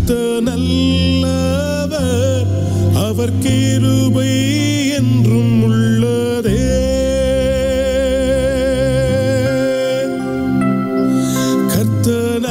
கர்த்த நல்லவர் அவர் கிருபை என்றும் உள்ளதே கர்த்த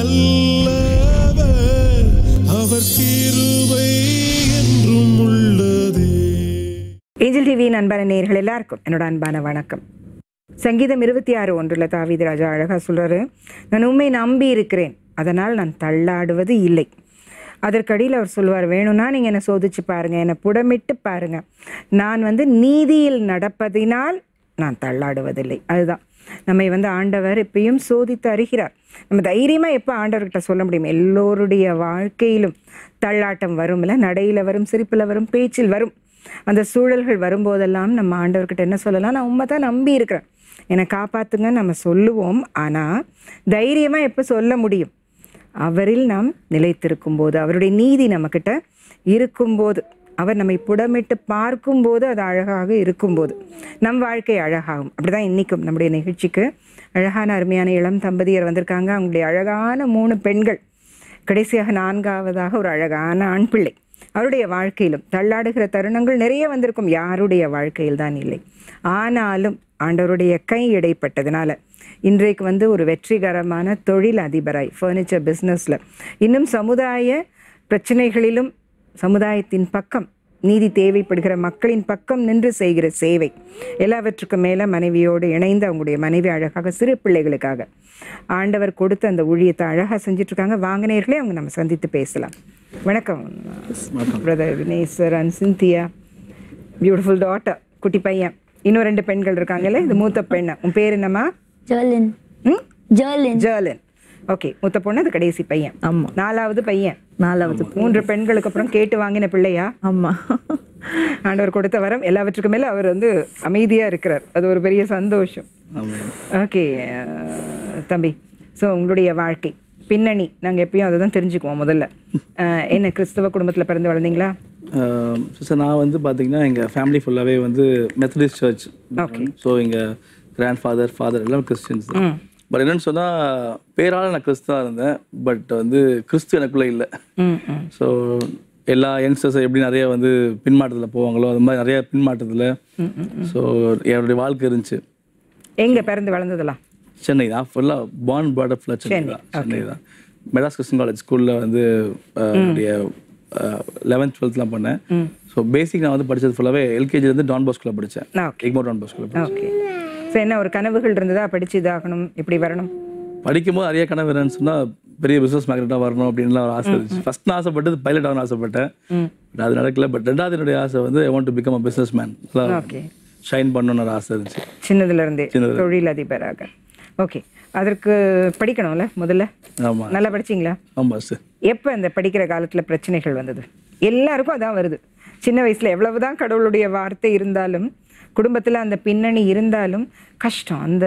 நல்லவர் அவர் கிருபை என்றும் உள்ளதே ஏஞ்சல் டிவியின் அன்பான நேயர்கள் எல்லாருக்கும் என்னோட அன்பான வணக்கம் சங்கீதம் இருபத்தி ஆறு ஒன்றில் தாவீது ராஜா அழகா சொல்றாரு நான் உண்மை நம்பி இருக்கிறேன் அதனால் நான் தள்ளாடுவது இல்லை அதற்கடியில் அவர் சொல்லுவார் வேணும்னா நீங்கள் என்னை சோதிச்சு பாருங்க என்னை புடமிட்டு பாருங்க நான் வந்து நீதியில் நடப்பதினால் நான் தள்ளாடுவதில்லை அதுதான் நம்மை வந்து ஆண்டவர் எப்பயும் சோதித்து அறிகிறார் நம்ம தைரியமாக எப்போ ஆண்டவர்கிட்ட சொல்ல முடியும் எல்லோருடைய வாழ்க்கையிலும் தள்ளாட்டம் வரும்ல நடையில் வரும் சிரிப்பில் வரும் பேச்சில் வரும் அந்த சூழல்கள் வரும்போதெல்லாம் நம்ம ஆண்டவர்கிட்ட என்ன சொல்லலாம் நான் உண்மை தான் நம்பி இருக்கிறேன் என்னை காப்பாத்துங்கன்னு நம்ம சொல்லுவோம் ஆனால் தைரியமாக எப்போ சொல்ல முடியும் அவரில் நாம் நிலைத்திருக்கும் போது அவருடைய நீதி நம்மக்கிட்ட இருக்கும்போது அவர் நம்மை புடமிட்டு பார்க்கும்போது அது அழகாக இருக்கும்போது நம் வாழ்க்கை அழகாகும் அப்படிதான் இன்னைக்கும் நம்முடைய நிகழ்ச்சிக்கு அழகான அருமையான இளம் தம்பதியர் வந்திருக்காங்க அவங்களுடைய அழகான மூணு பெண்கள் கடைசியாக நான்காவதாக ஒரு அழகான ஆண் பிள்ளை அவருடைய வாழ்க்கையிலும் தள்ளாடுகிற தருணங்கள் நிறைய வந்திருக்கும் யாருடைய வாழ்க்கையில் தான் இல்லை ஆனாலும் ஆண்டவருடைய கை இடைப்பட்டதுனால இன்றைக்கு வந்து ஒரு வெற்றிகரமான தொழில் அதிபராய் ஃபர்னிச்சர் பிஸ்னஸில் இன்னும் சமுதாய பிரச்சனைகளிலும் சமுதாயத்தின் பக்கம் நீதி தேவைப்படுகிற மக்களின் பக்கம் நின்று செய்கிற சேவை எல்லாவற்றுக்கும் மேலே மனைவியோடு இணைந்து அவங்களுடைய மனைவி அழகாக சிறு பிள்ளைகளுக்காக ஆண்டவர் கொடுத்த அந்த ஊழியத்தை அழகாக செஞ்சுட்ருக்காங்க வாங்கினீர்களே அவங்க நம்ம சந்தித்து பேசலாம் வணக்கம் brother Vinesh sir and Cynthia beautiful daughter குட்டி பையன் இன்னும் ரெண்டு பெண்கள் இருக்காங்கல்ல இது மூத்த பெண் உன் பேர் என்னம்மா ஜர்லின் ம் ஜர்லின் ஜெர்லின் ஓகே மூத்த பொண்ணு அது கடைசி பையன் ஆமா நாலாவது பையன் நாலாவது மூன்று பெண்களுக்கு அப்புறம் கேட்டு வாங்கின பிள்ளையா ஆமா ஆண்டவர் கொடுத்த வரம் எல்லாவற்றுக்கும் மேல அவர் வந்து அமைதியா இருக்கிறார் அது ஒரு பெரிய சந்தோஷம் ஓகே தம்பி ஸோ உங்களுடைய வாழ்க்கை பின்னணி நாங்க எப்பயும் அதை தான் தெரிஞ்சுக்குவோம் முதல்ல அஹ், என்ன கிறிஸ்தவ குடும்பத்துல பிறந்து வளர்ந்தீங்களா சார் நான் வந்து பார்த்தீங்கன்னா எங்கள் ஃபேமிலி ஃபுல்லாகவே வந்து மெத்தடிஸ்ட் சர்ச் ஸோ எங்கள் கிராண்ட் ஃபாதர் ஃபாதர் எல்லாம் கிறிஸ்டின்ஸ் தான் பட் என்னன்னு சொன்னால் பேரால் நான் கிறிஸ்துவா இருந்தேன் பட் வந்து கிறிஸ்து எனக்குள்ளே இல்லை ம் ம் ஸோ எல்லா யங்ஸ்டர்ஸும் எப்படி நிறைய வந்து பின்மாற்றத்தில் போவாங்களோ அது மாதிரி நிறைய பின்மாற்றத்தில் ஸோ என்னுடைய வாழ்க்கை இருந்துச்சு எங்க பிறந்து வளர்ந்ததெல்லாம் சென்னை தான் ஃபுல்லாக பார்ன் ப்ராடப் ஃபுல்லாக சென்னை தான் சென்னை தான் மெட்ராஸ் கிறிஸ்டன் காலேஜ் ஸ்கூலில் வந்து அஹ், என்னுடைய லெவன்த் டுவெல்த்லாம் பண்ணேன் ஸோ பேசிக் நான் வந்து படித்தது ஃபுல்லாகவே எல்கேஜிலேருந்து டான் பாஸ்கில் படித்தேன் ஓகே எக்மோ டான் பாஸ்கில் ஓகே ஸோ என்ன ஒரு கனவுகள் இருந்ததா படிச்சு இதாகணும் இப்படி வரணும் படிக்கும்போது நிறைய கனவு என்னன்னு சொன்னால் பெரிய பிஸ்னஸ் மேக்னெட்டாக வரணும் அப்படின்லாம் ஒரு ஆசை இருந்துச்சு ஃபர்ஸ்ட் நான் ஆசைப்பட்டது பைலட் ஆகணும்னு ஆசைப்பட்டேன் பட் அது நடக்கல பட் ரெண்டாவது என்னுடைய ஆசை வந்து I want to become a businessman okay shine பண்ணணும்னு ஒரு ஆசை இருந்துச்சு சின்னதுல இருந்தே சின்னதுல. தொழில் அதிபராக ஓகே அதற்கு படிக்கணும்ல முதல்ல ஆமாம் நல்லா படிச்சீங்களா ஆமாம் சார் எப்போ அந்த படிக்கிற காலத்தில் பிரச்சனைகள் வந்தது எல்லாருக்கும் அதான் வருது சின்ன வயசில் எவ்வளவுதான் கடவுளுடைய வார்த்தை இருந்தாலும் குடும்பத்தில் அந்த பின்னணி இருந்தாலும் கஷ்டம் அந்த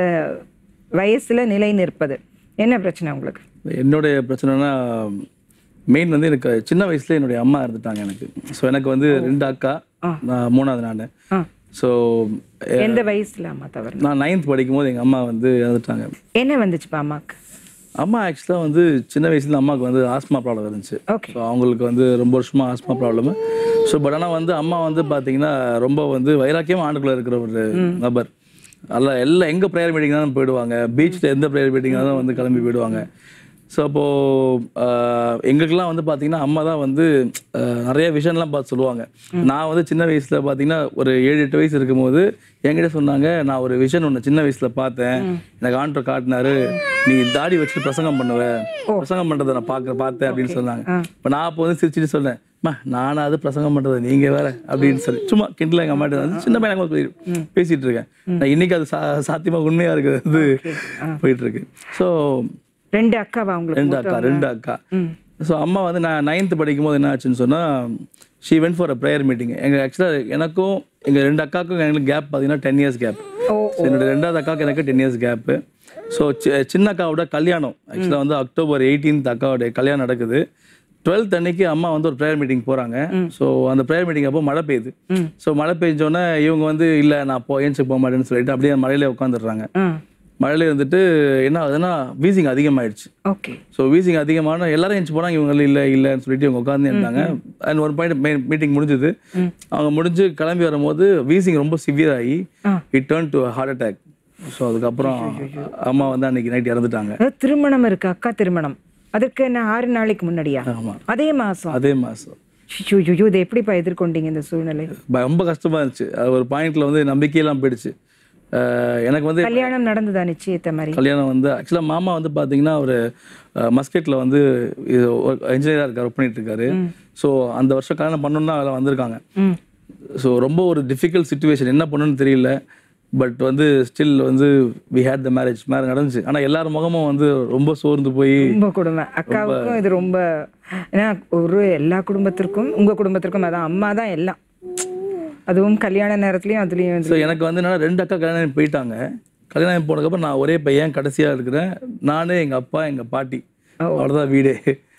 வயசில் நிலை நிற்பது என்ன பிரச்சனை உங்களுக்கு என்னுடைய பிரச்சனைனா மெயின் வந்து எனக்கு சின்ன வயசுல என்னுடைய அம்மா இருந்துட்டாங்க எனக்கு ஸோ எனக்கு வந்து ரெண்டு அக்கா நான் மூணாவது நான் ஆ ஸோ எந்த வயசுல அம்மா தவறு நான் நைன்த் படிக்கும்போது எங்கள் அம்மா வந்து இறந்துட்டாங்க என்ன வந்துச்சுப்பா அம்மாக்கு அம்மா ஆக்சுவலாக வந்து சின்ன வயசுல அம்மாவுக்கு வந்து ஆஸ்மா ப்ராப்ளம் இருந்துச்சு ஓகே ஸோ அவங்களுக்கு வந்து ரொம்ப வருஷமா ஆஸ்மா ப்ராப்ளம் ஸோ பட் ஆனால் வந்து அம்மா வந்து பார்த்தீங்கன்னா ரொம்ப வந்து வைராக்கியமாக ஆண்டுக்குள்ள இருக்கிற ஒரு நபர் அல்ல எல்லாம் எங்கே ப்ரேயர் மீட்டிங் தான் போயிடுவாங்க பீச்சில் எந்த ப்ரேயர் மீட்டிங் தான் வந்து கிளம்பி போயிடுவாங்க ஸோ அப்போது எங்களுக்கெல்லாம் வந்து பார்த்தீங்கன்னா அம்மா தான் வந்து ஆஹ், நிறைய விஷயம்லாம் பார்த்து சொல்லுவாங்க நான் வந்து சின்ன வயசில் பார்த்தீங்கன்னா ஒரு ஏழு எட்டு வயசு இருக்கும்போது என்கிட்ட சொன்னாங்க நான் ஒரு விஷன் ஒன்று சின்ன வயசில் பார்த்தேன் எனக்கு ஆண்டர் காட்டினாரு நீ தாடி வச்சுட்டு பிரசங்கம் பண்ணுவ பிரசங்கம் பண்ணுறதை நான் பார்க்க பார்த்தேன் அப்படின்னு சொன்னாங்க இப்போ நான் அப்போ வந்து சிரிச்சிட்டு சொன்னேன் அம்மா நானாவது பிரசங்கம் பண்ணுறது நீங்கள் வேற அப்படின்னு சொல்லி சும்மா கிண்டல எங்கள் அம்மாட்ட வந்து சின்ன பையன் போய் பேசிட்டு இருக்கேன் நான் இன்னைக்கு அது சா சாத்தியமாக உண்மையாக இருக்குது வந்து போயிட்டு இருக்கு ஸோ ரெண்டு அக்காவா உங்களுக்கு ரெண்டு அக்கா ரெண்டு அக்கா ஸோ அம்மா வந்து நான் நைன்த்து படிக்கும் போது என்ன ஆச்சுன்னு சொன்னால் she went for a prayer meeting எங்கள் ஆக்சுவலாக எனக்கும் எங்கள் ரெண்டு அக்காவுக்கும் எங்களுக்கு கேப் பார்த்தீங்கன்னா ten years gap oh so என்னோட ரெண்டாவது அக்காவுக்கு எனக்கு டென் இயர்ஸ் கேப்பு ஸோ சின்ன அக்காவோட கல்யாணம் ஆக்சுவலாக வந்து அக்டோபர் எயிட்டீன்த் அக்காவோட கல்யாணம் நடக்குது டுவெல்த் அன்னைக்கு அம்மா வந்து ஒரு ப்ரேயர் மீட்டிங் போகிறாங்க ஸோ அந்த ப்ரேயர் மீட்டிங் அப்போ மழை பெய்யுது ஸோ மழை பெஞ்சோடனே இவங்க வந்து இல்லை நான் போ ஏஞ்சி போக மாட்டேன்னு சொல்லிட்டு அப்படியே மழையில உட்காந்துடுறாங்க ஆ மழையில இருந்துட்டு என்ன ஆகுதுன்னா வீசிங் அதிகமாயிடுச்சு ஓகே ஸோ வீசிங் அதிகமான எல்லாரும் எழுந்து போனாங்க இவங்க இல்லை இல்லைன்னு சொல்லிட்டு இவங்க உட்காந்து இருந்தாங்க அண்ட் ஒரு பாயிண்ட் மீட்டிங் முடிஞ்சது அவங்க முடிஞ்சு கிளம்பி வரும்போது வீசிங் ரொம்ப சிவியர் ஆகி it turn to heart attack so அதுக்கப்புறம் அம்மா வந்து அன்னைக்கு நைட் இறந்துட்டாங்க அதாவது திருமணம் இருக்கு அக்கா திருமணம் அதற்கு என்ன ஆறு நாளைக்கு முன்னாடியா ஆமாம் அதே மாசம் அதே மாதம் ஐயோ, ஐயோ, இதை எப்படிப்பா எதிர்கொண்டீங்க இந்த சூழ்நிலை ரொம்ப கஷ்டமா இருந்துச்சு அது ஒரு பாயிண்ட்ல வந்து நம்பிக்கையெல்லாம் போயிடுச்சு அஹ் எனக்கு வந்து கல்யாணம் நடந்ததா நிச்சயத்த மாதிரி கல்யாணம் வந்து ஆக்சுவலாக மாமா வந்து பார்த்தீங்கன்னா ஒரு மஸ்கெட்டில் வந்து இன்ஜினியராக இருக்கார் ஒர்க் பண்ணிட்டு இருக்காரு ஸோ அந்த வருஷம் கல்யாணம் பண்ணணும்னா அதில் வந்திருக்காங்க ம் ஸோ ரொம்ப ஒரு டிஃபிகல்ட் சுச்சுவேஷன் என்ன பண்ணணும்னு தெரியல பட் வந்து ஸ்டில் வந்து we had the marriage marriage நடந்துச்சு ஆனால் எல்லார் முகமும் வந்து ரொம்ப சோர்ந்து போய் ரொம்ப குடும்பம் அக்காவுக்கும் இது ரொம்ப ஏன்னா ஒரு எல்லா குடும்பத்திற்கும் உங்க குடும்பத்திற்கும் அதான் அம்மா தான் எல்லாம் அதுவும் கல்யாண நேரத்துலயும் அதுலயும் ஸோ எனக்கு வந்து என்னன்னா ரெண்டு அக்கா கல்யாணம் ஆகி போயிட்டாங்க கல்யாணம் ஆகி போனதுக்கப்புறம் நான் ஒரே பையன் கடைசியாக இருக்கிறேன் நானே எங்கள் அப்பா எங்கள் பாட்டி அவ்வளோதான் வீடே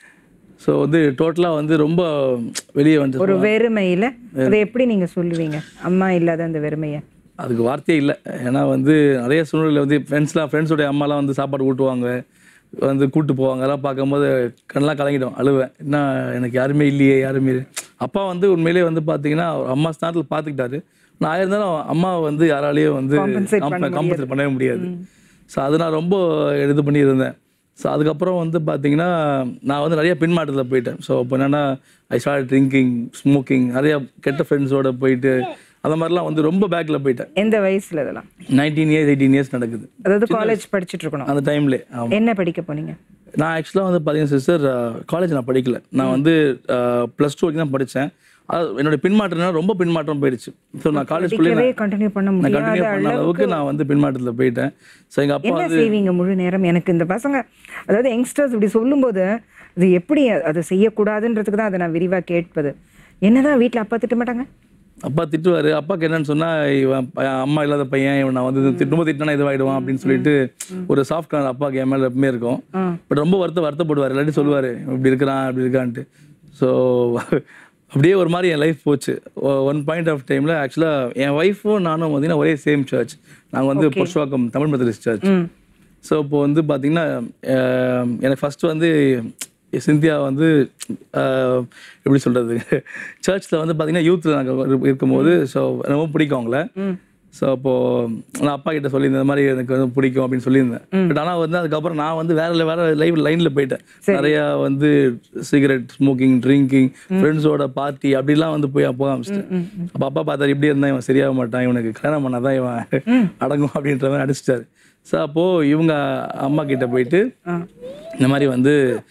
ஸோ வந்து டோட்டலாக வந்து ரொம்ப வெளியே வந்து ஒரு வெறுமையில அதை எப்படி நீங்க சொல்லுவீங்க அம்மா இல்லாத அந்த வெறுமைய அதுக்கு வார்த்தையே இல்லை ஏன்னா வந்து நிறைய சூழ்நிலை வந்து ஃப்ரெண்ட்ஸ்லாம் ஃப்ரெண்ட்ஸோடைய அம்மாலாம் வந்து சாப்பாடு ஊட்டுவாங்க வந்து கூட்டு போவாங்க அதெல்லாம் பார்க்கும்போது கண்ணெல்லாம் கலங்கிடும் அழுவேன் என்ன எனக்கு யாருமே இல்லையே யாருமே இல்லை. அப்பா வந்து உண்மையிலேயே வந்து பார்த்தீங்கன்னா அவர் அம்மா ஸ்தானத்தில் பார்த்துக்கிட்டாரு நான் இருந்தாலும் அம்மா வந்து யாராலையும் வந்து Compensate பண்ண காம்பன்சேட் பண்ணவே முடியாது ஸோ அது நான் ரொம்ப இது பண்ணியிருந்தேன் ஸோ அதுக்கப்புறம் வந்து பார்த்தீங்கன்னா நான் வந்து நிறைய பின்மாற்றத்தில் போயிட்டேன் ஸோ இப்போ என்னென்னா ஐ ஸ்டார்ட் ட்ரிங்கிங் ஸ்மோக்கிங் நிறைய கெட்ட ஃப்ரெண்ட்ஸோட போயிட்டு அந்த மாதிரிலாம் வந்து ரொம்ப பேக்கில் போயிட்டேன் எந்த வயசுல இதெல்லாம் நைன்டீன் இயர்ஸ் எயிட்டீன் இயர்ஸ் நடக்குது அதாவது காலேஜ் படிச்சுட்டு இருக்கணும் அந்த டைம்ல ஆமாம் என்ன படிக்க போனீங்க நான் ஆக்சுவலாக வந்து பார்த்தீங்கன்னா சிஸ்டர் காலேஜ் நான் படிக்கல நான் வந்து ப்ளஸ் டூ வரைக்கும் தான் படித்தேன் அது என்னோட பின்மாற்றம் ரொம்ப பின்மாற்றம் போயிடுச்சு ஸோ நான் காலேஜ்குள்ளே படிக்கவே கண்டினியூ பண்ண நான் முடியாத கண்டினியூ பண்ண அளவுக்கு நான் வந்து பின்மாற்றத்தில் போயிட்டேன் ஸோ எங்கள் அப்பா என்ன செய்வீங்க முழு நேரம் எனக்கு இந்த பசங்க அதாவது யங்ஸ்டர்ஸ் இப்படி சொல்லும்போது அது எப்படி அதை செய்யக்கூடாதுன்றதுக்கு தான் அதை நான் விரிவா கேட்பது என்னதான் வீட்ல அப்பா திட்ட மாட்டாங்க அப்பா திட்டுவாரு அப்பாக்கு என்னன்னு சொன்னா இவன் ப- அம்மா இல்லாத பையன் இவன் நான் வந்து திட்டும்ப திட்டினா இதுவாயிடுவான் அப்படின்னு சொல்லிட்டு ஒரு சாஃப்ட் கார்னர் அப்பாக்கு என் மேல எப்பவுமே இருக்கும் பட் ரொம்ப வருத்த வருத்தப்படுவார் இல்லாட்டி சொல்லுவாரு இப்படி இருக்கிறான் அப்படி இருக்கான்ட்டு ஸோ அப்படியே ஒரு மாதிரி என் லைஃப் போச்சு ஒன் பாயிண்ட் ஆஃப் டைம்ல ஆக்சுவலா என் ஒய்ஃபும் நானும் பார்த்தீங்கன்னா ஒரே சேம் சர்ச் நாங்கள் வந்து Purasawalkam Tamil Methodist church hmm so இப்போ வந்து பார்த்தீங்கன்னா அஹ், எனக்கு ஃபர்ஸ்ட் வந்து சிந்தியா வந்து அஹ், எப்படி சொல்கிறது சர்ச்சில் வந்து பார்த்தீங்கன்னா யூத்தில் நாங்கள் இருக்கும்போது ஸோ ரொம்ப பிடிக்கும் அவங்கள ஸோ அப்போது நான் அப்பா கிட்ட சொல்லியிருந்தேன் இந்த மாதிரி எனக்கு வந்து பிடிக்கும் அப்படின்னு சொல்லியிருந்தேன் பட் ஆனால் வந்து அதுக்கப்புறம் நான் வந்து வேற வேற லைஃப் லைனில் போயிட்டேன் நிறையா வந்து சிகரெட் ஸ்மோக்கிங் ட்ரிங்கிங் ஃப்ரெண்ட்ஸோட பார்ட்டி அப்படிலாம் வந்து போய் போக ஆரம்பிச்சிட்டேன் அப்போ அப்பா பார்த்தாரு இப்படி இருந்தால் இவன் சரியாக மாட்டான் இவனுக்கு கல்யாணம் பண்ணாதான் இவன் அடங்கும் அப்படின்ற மாதிரி அடிச்சிட்டாரு ஸோ அப்போது இவங்க அம்மா கிட்ட போயிட்டு இந்த மாதிரி வந்து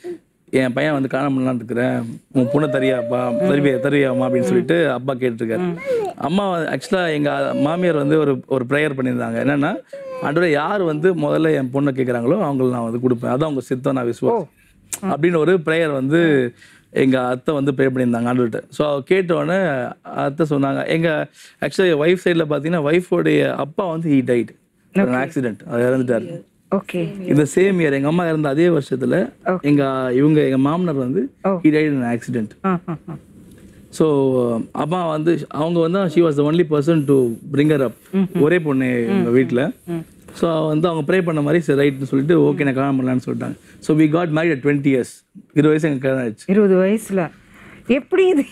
என் பையன் வந்து காணாம பண்ணலான்னு இருக்கிறேன் உன் பொண்ணு தரியாப்பா தருவியா தருவியாம்மா அப்படின்னு சொல்லிட்டு அப்பா கேட்டிருக்காரு அம்மா ஆக்சுவலாக எங்கள் மாமியார் வந்து ஒரு ஒரு ப்ரேயர் பண்ணியிருந்தாங்க என்னன்னா ஆண்டவரே யார் வந்து முதல்ல என் பொண்ணை கேட்குறாங்களோ அவங்கள நான் வந்து கொடுப்பேன் அதான் அவங்க சித்தம் நான் விசுவாசம் அப்படின்னு ஒரு ப்ரேயர் வந்து எங்க அத்தை வந்து ப்ரே பண்ணியிருந்தாங்க ஆண்டுகிட்ட ஸோ கேட்ட உடனே அத்தை சொன்னாங்க எங்க ஆக்சுவலி ஒய்ஃப் சைடில் பார்த்தீங்கன்னா ஒய்ஃபோடைய அப்பா வந்து ஹீ டைட் ஆக்சிடென்ட் அவர் இறந்துட்டாரு ஓகே இந்த சேம் இயர் எங்க அம்மா இறந்த அதே வருஷத்துல எங்க இவங்க எங்க மாமனார் வந்து he died in accident ah ah ah so அம்மா வந்து அவங்க வந்து she was the only person to bring her up ஒரே பொண்ணு எங்க வீட்டில் ஸோ வந்து அவங்க ப்ரே பண்ண மாதிரி சரி ரைட்னு சொல்லிட்டு ஓகே நான் கல்யாணம் பண்ணலான்னு சொல்லிட்டாங்க so we got married at twenty years இருபது வயசு எங்களுக்கு கல்யாணம் ஆயிடுச்சு இருபது வயசுல எப்படி இது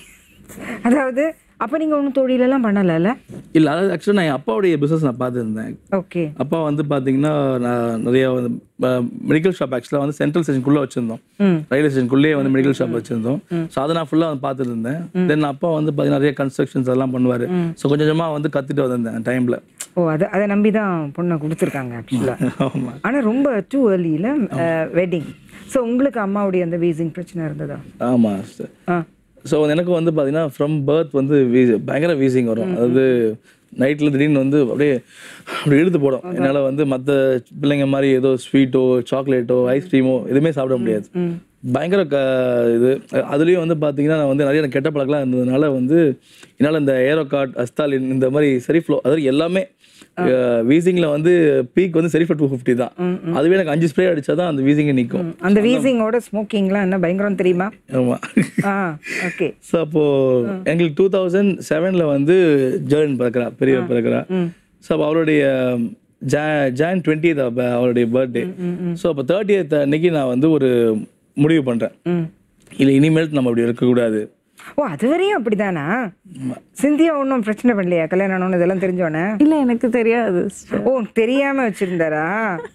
அதாவது அப்ப நீங்க ஒன்றும் தொழிலெல்லாம் பண்ணலைல்ல இல்லை அதாவது ஆக்சுவலாக நான் என் அப்பாவுடைய பிஸ்னஸ் நான் பார்த்துருந்தேன் ஓகே அப்பா வந்து பார்த்தீங்கன்னா நான் நிறைய மெடிக்கல் ஷாப் ஆக்சுவலாக வந்து சென்ட்ரல் ஸ்டேஷனுக்குள்ளே வச்சுருந்தோம் ம் ரயில்வே ஸ்டேஷனுக்குள்ளேயே வந்து மெடிக்கல் ஷாப் வச்சிருந்தோம் ஸோ அதை நான் ஃபுல்லாக வந்து பார்த்துட்டு இருந்தேன் தென் அப்பா வந்து பார்த்தீங்கன்னா நிறைய கன்ஸ்ட்ரக்ஷன்ஸ் அதெல்லாம் பண்ணுவார் ஸோ கொஞ்சம் கொஞ்சமாக வந்து கற்றுட்டு வந்திருந்தேன் டைமில் ஓ அதை அதை நம்பி தான் பொண்ணை கொடுத்துருக்காங்க ஆக்சுவலாக ஆமாம் ஆனா ரொம்ப டூ ஏர்லியில் வெட்டிங் ஸோ உங்களுக்கு அம்மாவுடைய அந்த வீசிங் பிரச்சனை இருந்ததா ஆமாம் சார் ஆ ஸோ எனக்கு வந்து பார்த்தீங்கன்னா ஃப்ரம் பர்த் வந்து வீ பயங்கர வீசிங் வரும் அதாவது நைட்டில் திடீர்னு வந்து அப்படியே அப்படி இழுத்து போடும் என்னால் வந்து மற்ற பிள்ளைங்க மாதிரி ஏதோ ஸ்வீட்டோ சாக்லேட்டோ ஐஸ்கிரீமோ எதுவுமே சாப்பிட முடியாது பயங்கர க இது அதுலேயும் வந்து பார்த்தீங்கன்னா நான் வந்து நிறைய எனக்கு கெட்ட பழக்கம்லாம் இருந்ததுனால வந்து என்னால் இந்த ஏரோகாட் அஸ்தாலின் இந்த மாதிரி செரிஃப்ளோ அதாவது எல்லாமே வீசிங்கில் வந்து பீக் வந்து செரிஃப்ளோ டூ ஃபிஃப்டி தான் அதுவே எனக்கு அஞ்சு ஸ்ப்ரே அடிச்சா தான் அந்த வீசிங்கே நிற்கும் அந்த வீசிங்கோட ஸ்மோக்கிங்லாம் என்ன பயங்கரம் தெரியுமா ஆமாம் ஆ ஓகே ஸோ அப்போ எங்களுக்கு டூ தௌசண்ட் செவனில் வந்து ஜேர்ன் பிறக்கிறா பெரியவர் பிறக்கிறா ஸோ அப்போ அவருடைய ஜா ஜான் டுவெண்ட்டி அவருடைய பர்த்டே ஸோ அப்போ தேர்ட்டியத் அன்னைக்கு நான் வந்து ஒரு முடிவு பண்ணுறேன் ம் இல்லை இனிமேல் நம்ம அப்படி இருக்கக்கூடாது ஓ அது வரையும் அப்படிதானா சிந்தியா ஒன்றும் பிரச்சனை பண்ணலையா கல்யாணம் ஆனோன்னு இதெல்லாம் தெரிஞ்சோன்னே இல்ல எனக்கு தெரியாது ஓ தெரியாம வச்சிருந்தாரா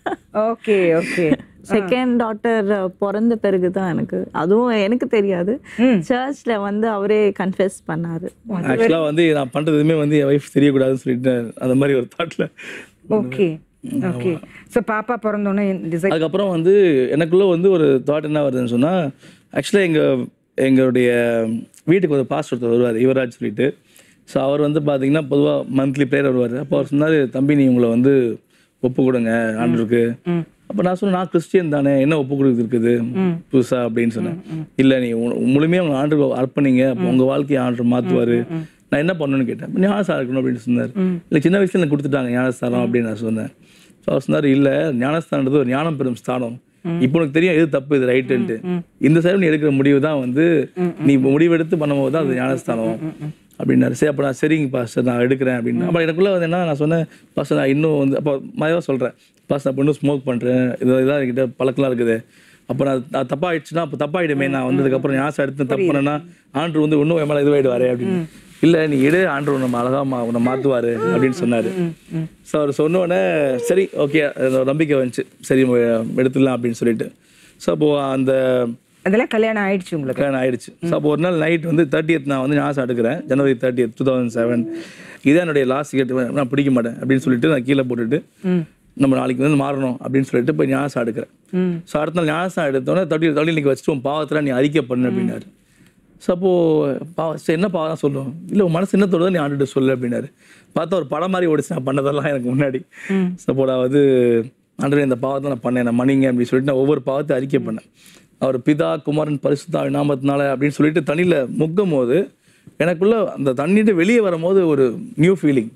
ஓகே ஓகே செகண்ட் டாட்டர் பிறந்த பிறகு தான் எனக்கு அதுவும் எனக்கு தெரியாது சர்ச்ல வந்து அவரே கன்ஃபெஸ் பண்ணாரு ஆக்சுவலாக வந்து நான் பண்ணுறது எதுவுமே வந்து என் ஒய்ஃப் தெரியக்கூடாதுன்னு சொல்லிட்டு அந்த மாதிரி ஒரு தாட்டில் ஓகே ஓகே ஸோ பாப்பா பிறந்தோன்னே டிசைட் அதுக்கப்புறம் வந்து எனக்குள்ளே வந்து ஒரு தாட் என்ன வருதுன்னு சொன்னால் ஆக்சுவலாக எங்கள் எங்களுடைய வீட்டுக்கு ஒரு பாஸ்டர் ஒருத்தர் வருவார் யுவராஜ் சொல்லிட்டு ஸோ அவர் வந்து பார்த்தீங்கன்னா பொதுவாக மந்த்லி ப்ரேயர் வருவார் அப்போ அவர் சொன்னார் தம்பி நீ உங்களை வந்து ஒப்பு கொடுங்க ஆண்டருக்கு அப்போ நான் சொன்னேன் நான் கிறிஸ்டியன் தானே என்ன ஒப்பு கொடுக்குறது இருக்குது புதுசா அப்படின்னு சொன்னேன் இல்லை நீ உ- முழுமையா உங்க ஆண்டு அர்ப்பணிங்க அப்போ உங்க வாழ்க்கையை ஆண்டு மாத்துவாரு நான் என்ன பண்ணணும்னு கேட்டேன் அப்ப ஞானஸ்தானம் இருக்கணும் அப்படின்னு சொன்னார் இல்லை சின்ன வயசுல எனக்கு கொடுத்துட்டாங்க ஞானஸ்தானம் அப்படின்னு நான் சொன்னேன் ஸோ அவர் சொன்னார் இல்லை ஞானஸ்தானது ஒரு ஞானம் பெறும் ஸ்தானம் இப்போ உனக்கு தெரியும் எது தப்பு இது ரைட்டுன்ட்டு இந்த சைடு நீ எடுக்கிற முடிவு தான் வந்து நீ முடிவெடுத்து பண்ணும்போது தான் அது ஞானஸ்தானம் அப்படின்னாரு சரி அப்போ நான் சரிங்க பாஸ்டர் நான் எடுக்கிறேன் அப்படின்னு அப்போ எனக்குள்ள வந்து என்ன நான் சொன்னேன் பாஸ்டர் நான் இன்னும் வந்து அப்போ மயவாக சொல்கிறேன் பாஸ்டர் அப்போ இன்னும் ஸ்மோக் பண்ணுறேன் இது இதான் என்கிட்ட பழக்கம்லாம் இருக்குது அப்போ நான் நான் தப்பாயிடுச்சுன்னா அப்போ தப்பாயிடுமே நான் வந்ததுக்கப்புறம் ஞாபகம் எடுத்து தப்பு பண்ணேன்னா ஆண்டு வந்து இன்னும் என் மேலே இதுவாயிடுவாரு அப்படின்னு இல்லை நீ எடு ஆண்டு நம்ம அழகா மா உன்னை மாற்றுவார் அப்படின்னு சொன்னார் ஸோ அவர் சொன்ன உடனே சரி ஓகே நம்பிக்கை வந்துச்சு சரி ம- எடுத்துடலாம் அப்படின்னு சொல்லிட்டு ஸோ அப்போது அந்த அதெல்லாம் கல்யாணம் ஆயிடுச்சு உங்களுக்கு கல்யாணம் ஆயிடுச்சு ஸோ அப்போ ஒரு நாள் நைட் வந்து தேர்ட்டியத் நான் வந்து ஞாபகம் எடுக்கிறேன் January thirtieth two thousand seven இதான் என்னுடைய லாஸ்ட் கேட் நான் பிடிக்க மாட்டேன் அப்படின்னு சொல்லிட்டு நான் கீழே போட்டுட்டு நம்ம நாளைக்கு வந்து மாறணும் அப்படின்னு சொல்லிட்டு போய் ஞாபகம் எடுக்கிறேன் ஸோ அடுத்த நாள் ஞாபகம் எடுத்தோன்னே தட்டி தள்ளி இன்னைக்கு வச்சுட்டு உன் பாவத்தில் நீ அறிக்கை பண்ணு அப்படின்னாரு ஸோ அப்போது பாவ சரி என்ன பாவம் சொல்லும் இல்லை உன் மனசு என்ன தோணுதோ நீ ஆண்டுட்டு சொல்லு அப்படின்னாரு பார்த்தா ஒரு படம் மாதிரி ஓடிச்சு நான் பண்ணதெல்லாம் எனக்கு முன்னாடி ஸோ அப்போ நான் வந்து ஆண்டு இந்த பாவத்தை நான் பண்ணேன் நான் மணிங்க அப்படின்னு சொல்லிட்டு நான் ஒவ்வொரு பாவத்தை அறிக்கை பண்ணேன் அவர் பிதா குமாரன் பரிசுத்தா நாமத்தினால அப்படின்னு சொல்லிட்டு தண்ணியில் முக்கும் போது எனக்குள்ள அந்த தண்ணிட்டு வெளியே வரும்போது ஒரு நியூ ஃபீலிங்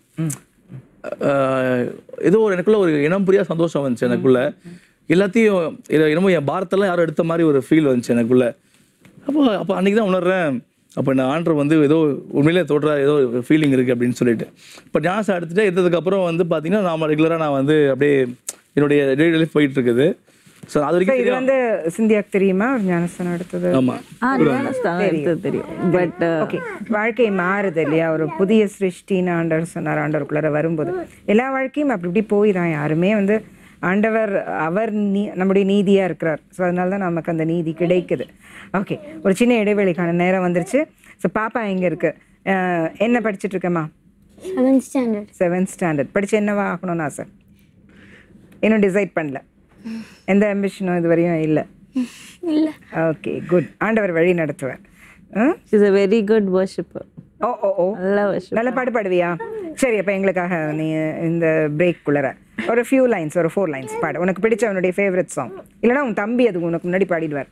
ஏதோ ஒரு எனக்குள்ள ஒரு இனம் புரியா சந்தோஷம் வந்துச்சு எனக்குள்ள எல்லாத்தையும் இத- என்னமோ என் பாரத்தெல்லாம் யாரும் எடுத்த மாதிரி ஒரு ஃபீல் வந்துச்சு எனக்குள்ள அப்போ அப்போ அன்றைக்கி தான் உணர்றேன் அப்போ இந்த ஆண்டர் வந்து ஏதோ உண்மையிலே தோற்றா ஏதோ ஃபீலிங் இருக்குது அப்படின்னு சொல்லிட்டு இப்போ ஞாபகம் எடுத்துட்டு எடுத்ததுக்கப்புறம் வந்து பார்த்தீங்கன்னா நாம ரெகுலராக நான் வந்து அப்படியே என்னுடைய டெய்லி லைஃப் போயிட்டு இருக்குது ஸோ அது So, வரைக்கும் இது வந்து சிந்தியாக்கு தெரியுமா ஒரு ஞானஸ்தானம் எடுத்தது ஆமாம் ஆ ஞானஸ்தானம் எடுத்தது தெரியும் பட் ஓகே வாழ்க்கை மாறுது இல்லையா ஒரு புதிய சிருஷ்டின்னு ஆண்டவர் சொன்னார் ஆண்டவருக்குள்ளார வரும்போது எல்லா வாழ்க்கையும் அப்படி இப்படி போய் தான் யாருமே வந்து ஆண்டவர் அவர் நீ நம்முடைய நீதியாக இருக்கிறார் ஸோ அதனால தான் நமக்கு அந்த நீதி கிடைக்குது ஓகே ஒரு சின்ன இடைவெளிக்கான நேரம் வந்துருச்சு ஸோ பாப்பா எங்கே இருக்கு அஹ், என்ன படிச்சிட்டு இருக்கேம்மா செவன்த் ஸ்டாண்டர்ட் செவன்த் ஸ்டாண்டர்ட் படிச்சு என்னவா ஆகணும்னு ஆசை இன்னும் டிசைட் பண்ணல எந்த அம்பிஷனும் இது வரையும் இல்லை இல்லை ஓகே குட் ஆண்டவர் வழி நடத்துவார் ah? Is a very good worshipper oh oh oh நல்ல worship நல்ல பாட்டு பாடுவியா சரி அப்போ எங்களுக்காக நீ இந்த பிரேக் குள்ளற ஒரு ஃபியூ லைன்ஸ் ஒரு ஃபோர் லைன்ஸ் பாடு உனக்கு பிடிச்ச உன்னுடைய ஃபேவரட் சாங் இல்லைன்னா உன் தம்பி அது உனக்கு முன்னாடி பாடிடுவார்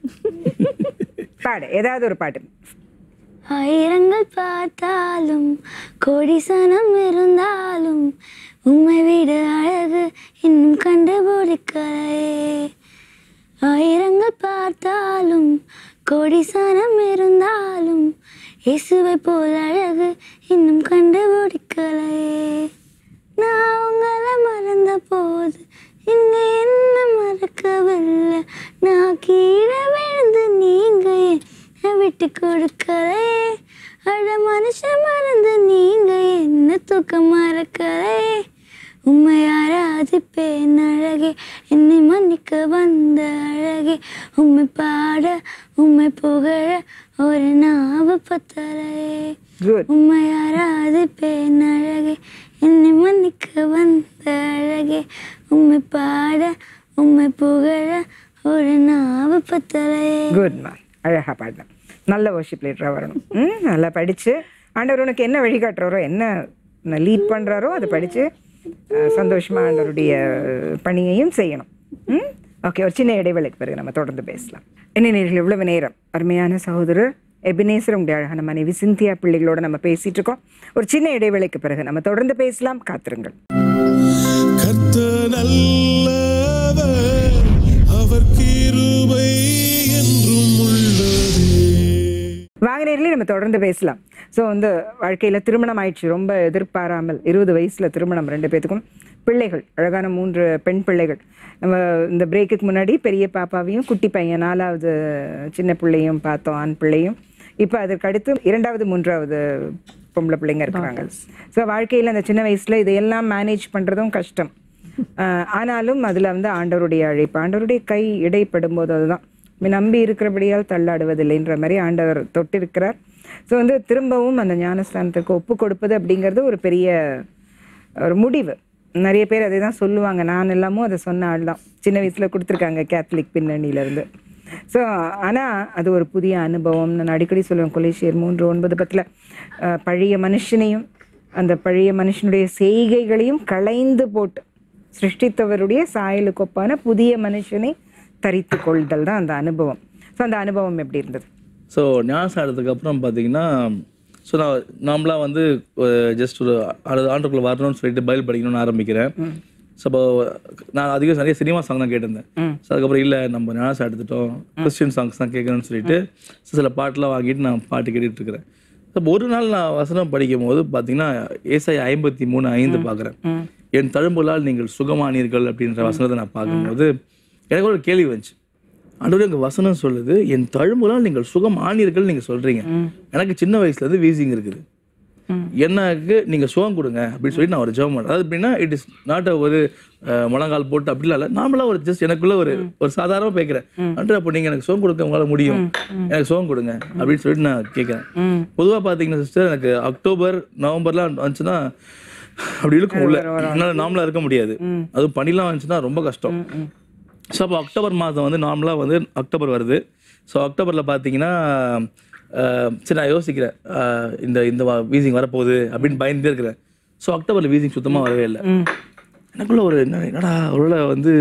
பாடு ஏதாவது ஒரு பாட்டு ஆயிரங்கள் பார்த்தாலும் கோடி சனம் இருந்தாலும் உம்மை விட அழகு இன்னும் கண்டுபிடிக்கலையே ஆயிரங்கள் பார்த்தாலும் கோடி சனம் இருந்தாலும் இயேசுவை போல் அழகு இன்னும் கண்டுபிடிக்கலையே நான் உங்களை மறந்த போது இங்க என்ன மறக்கவில்லை நான் கீழே விழுந்து நீங்க என்ன விட்டு கொடுக்கலே அட மனுஷன் மறந்து நீங்க என்ன தூக்கம் மறக்கலே உம்மை ஆராதிப்பேன் அழகே என்னை மன்னிக்க வந்த அழகே உம்மை பாட உம்மை புகழ ஒரு நாவு பத்தலையே குட் உம்மை ஆராதிப்பேன் அழகே என்னை மன்னிக்க வந்த அழகே உம்மை பாட உம்மை புகழ ஒரு நாவு பத்தலையே குட் மா அழகாக பாடினேன் நல்ல வர்ஷிப் லீடராக வரணும் ம் நல்லா படித்து ஆண்டவர் உனக்கு என்ன வழிகாட்டுறாரோ என்ன லீட் பண்ணுறாரோ அதை படித்து சந்தோஷமாக ஆண்டவருடைய பணியையும் செய்யணும் ம் ஓகே ஒரு சின்ன இடைவேளைக்கு பிறகு நம்ம தொடர்ந்து பேசலாம் என்ன நேரில் இவ்வளவு நேரம் அருமையான சகோதரர் எபினேசர் உங்களுடைய அழகான மனைவி சிந்தியா பிள்ளைகளோட நம்ம பேசிட்டு இருக்கோம் ஒரு சின்ன இடைவேளைக்கு பிறகு நம்ம தொடர்ந்து பேசலாம் காத்திருங்கள் கர்த்தர் நல்லவர் அவர் கிருபை என்றும் உள்ளதே வாங்கினேர்லேயே நம்ம தொடர்ந்து பேசலாம் ஸோ வந்து வாழ்க்கையில் திருமணம் ஆயிடுச்சு ரொம்ப எதிர்பாராமல் இருபது வயசில் திருமணம் ரெண்டு பேத்துக்கும் பிள்ளைகள் அழகான மூன்று பெண் பிள்ளைகள் நம்ம இந்த பிரேக்குக்கு முன்னாடி பெரிய பாப்பாவையும் குட்டி பையன் நாலாவது சின்ன பிள்ளையும் பார்த்தோம் ஆண் பிள்ளையும் இப்போ அதற்கு அடுத்து இரண்டாவது மூன்றாவது பொம்பளை பிள்ளைங்க இருக்கிறாங்க ஸோ வாழ்க்கையில் அந்த சின்ன வயசுல இதையெல்லாம் மேனேஜ் பண்ணுறதும் கஷ்டம் ஆஹ் ஆனாலும் அதில் வந்து ஆண்டவருடைய அழைப்பு ஆண்டவருடைய கை இடைப்படும் போது அதுதான் நம்பி இருக்கிறபடியால் தள்ளாடுவதில்லைன்ற மாதிரி ஆண்டவர் தொட்டிருக்கிறார் ஸோ வந்து திரும்பவும் அந்த ஞானஸ்தானத்துக்கு ஒப்பு கொடுப்பது அப்படிங்கிறது ஒரு பெரிய ஒரு முடிவு நிறைய பேர் அதை தான் சொல்லுவாங்க நான் எல்லாமும் அதை சொன்ன ஆள் தான் சின்ன வயசில் கொடுத்துருக்காங்க கேத்தலிக் பின்னணியிலேருந்து ஸோ ஆனால் அது ஒரு புதிய அனுபவம் நான் அடிக்கடி சொல்லுவேன் கொலேசியர் மூன்று ஒன்பது பத்தில் பழைய மனுஷனையும் அந்த பழைய மனுஷனுடைய செய்கைகளையும் களைந்து போட்டு சிருஷ்டித்தவருடைய சாயலுக்கு ஒப்பான புதிய மனுஷனை தரித்து கொள்தல் தான் அந்த அனுபவம் ஸோ அந்த அனுபவம் எப்படி இருந்தது ஸோ ஞானசம் ஆடுறதுக்கு அப்புறம் பார்த்தீங்கன்னா ஸோ நான் நார்மலாக வந்து ஜஸ்ட் ஒரு அறுபது ஆண்டுக்குள்ள வரணும்னு சொல்லிட்டு பைபிள் படிக்கணும்னு ஆரம்பிக்கிறேன் ஸோ அப்போ நான் அதிகம் நிறைய சினிமா சாங் தான் கேட்டிருந்தேன் ஸோ அதுக்கப்புறம் இல்லை நம்ம ஞானசம் எடுத்துட்டோம் கிறிஸ்டின் சாங்ஸ் தான் கேட்கணும்னு சொல்லிட்டு so சில பாட்டெலாம் வாங்கிட்டு நான் பாட்டு கேட்டுட்டு இருக்கிறேன் அப்போ ஒரு நாள் நான் வசனம் படிக்கும் போது பார்த்தீங்கன்னா ஏசாய் ஐம்பத்தி மூணு ஐந்து பார்க்குறேன் என் தழும்புகளால் நீங்கள் சுகமானீர்கள் அப்படின்ற வசனத்தை நான் பார்க்கும்போது எனக்கு ஒரு கேள்வி வந்துச்சு ஆண்டவரே உங்க வசனம் சொல்லுது என் தழும்புலாம் நீங்கள் சுகம் ஆனீர்கள் நீங்க சொல்றீங்க எனக்கு சின்ன வயசுல இருந்து வீசிங் இருக்குது எனக்கு நீங்க சுகம் கொடுங்க அப்படின்னு சொல்லி நான் ஒரு ஜெபம் பண்ணேன் அதாவது எப்படின்னா இட் இஸ் நாட் ஒரு அஹ், முழங்கால் போட்டு அப்படிலாம் இல்லை நார்மலா ஒரு ஜஸ்ட் எனக்குள்ள ஒரு ஒரு சாதாரண பேக்கிறேன் அன்று அப்போ நீங்க எனக்கு சுகம் கொடுக்க உங்களால முடியும் எனக்கு சுகம் கொடுங்க அப்படின்னு சொல்லிட்டு நான் கேட்கிறேன் பொதுவா பாத்தீங்கன்னா சிஸ்டர் எனக்கு அக்டோபர் நவம்பர்லாம் வந்துச்சுன்னா அப்படி இருக்கும் உள்ள என்னால நார்மலா இருக்க முடியாது அதுவும் பனிலாம் வந்துச்சுன்னா ரொம்ப கஷ்டம் ஸோ அப்போ அக்டோபர் மாதம் வந்து நார்மலாக வந்து அக்டோபர் வருது ஸோ அக்டோபரில் பார்த்தீங்கன்னா ஆஹ், சரி நான் யோசிக்கிறேன் ஆஹ், இந்த இந்த வீசிங் வரப்போகுது அப்படின்னு பயந்துட்டே இருக்கிறேன் ஸோ அக்டோபரில் வீசிங் சுத்தமாக வரவே இல்லை எனக்குள்ள ஒரு என்ன என்னடா ஒருவேளை வந்து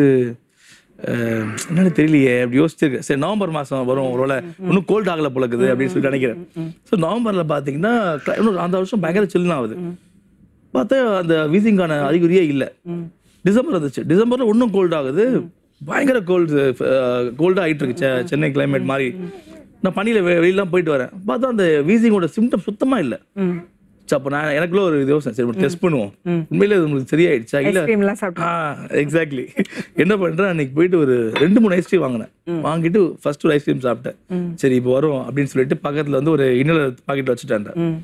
ஆஹ், என்னன்னு தெரியலையே அப்படி யோசிச்சிருக்கேன் சரி நவம்பர் மாதம் வரும் ஒருவேளை இன்னும் கோல்ட் ஆகலை போலக்குது அப்படின்னு சொல்லிட்டு நினைக்கிறேன் ஸோ நவம்பரில் பார்த்தீங்கன்னா cli- இன்னும் அந்த வருஷம் பயங்கர சில்லுன்னு ஆகுது பார்த்தா அந்த வீசிங்கான அறிகுறியே இல்லை டிசம்பர் வந்துச்சு டிசம்பர்ல இன்னும் கோல்ட் ஆகுது பயங்கர கோல்டு கோல்டாக ஆகிட்டு இருக்கு செ- சென்னை கிளைமேட் மாதிரி நான் பனியில் வெளியெல்லாம் போயிட்டு வரேன் பார்த்தா அந்த வீசிங்கோட சிம்டம் சுத்தமாக இல்லை சரி அப்போ நான் எனக்குள்ள ஒரு இது யோசனை சரி டெஸ்ட் பண்ணுவோம் உண்மையிலே அது உங்களுக்கு சரியாயிடுச்சா இல்லை ஐஸ்கிரீம்லாம் சாப்பிட்டு ஆ எக்ஸாக்ட்லி என்ன பண்றேன் அன்னைக்கு போயிட்டு ஒரு ரெண்டு மூணு ஐஸ்கிரீம் வாங்கினேன் வாங்கிட்டு ஃபர்ஸ்ட் ஒரு ஐஸ்கிரீம் சாப்பிட்டேன் சரி இப்போ வரும் அப்படின்னு சொல்லிட்டு பக்கத்துல வந்து ஒரு இன்னொரு பாக்கெட்ல வச்சுட்டேன்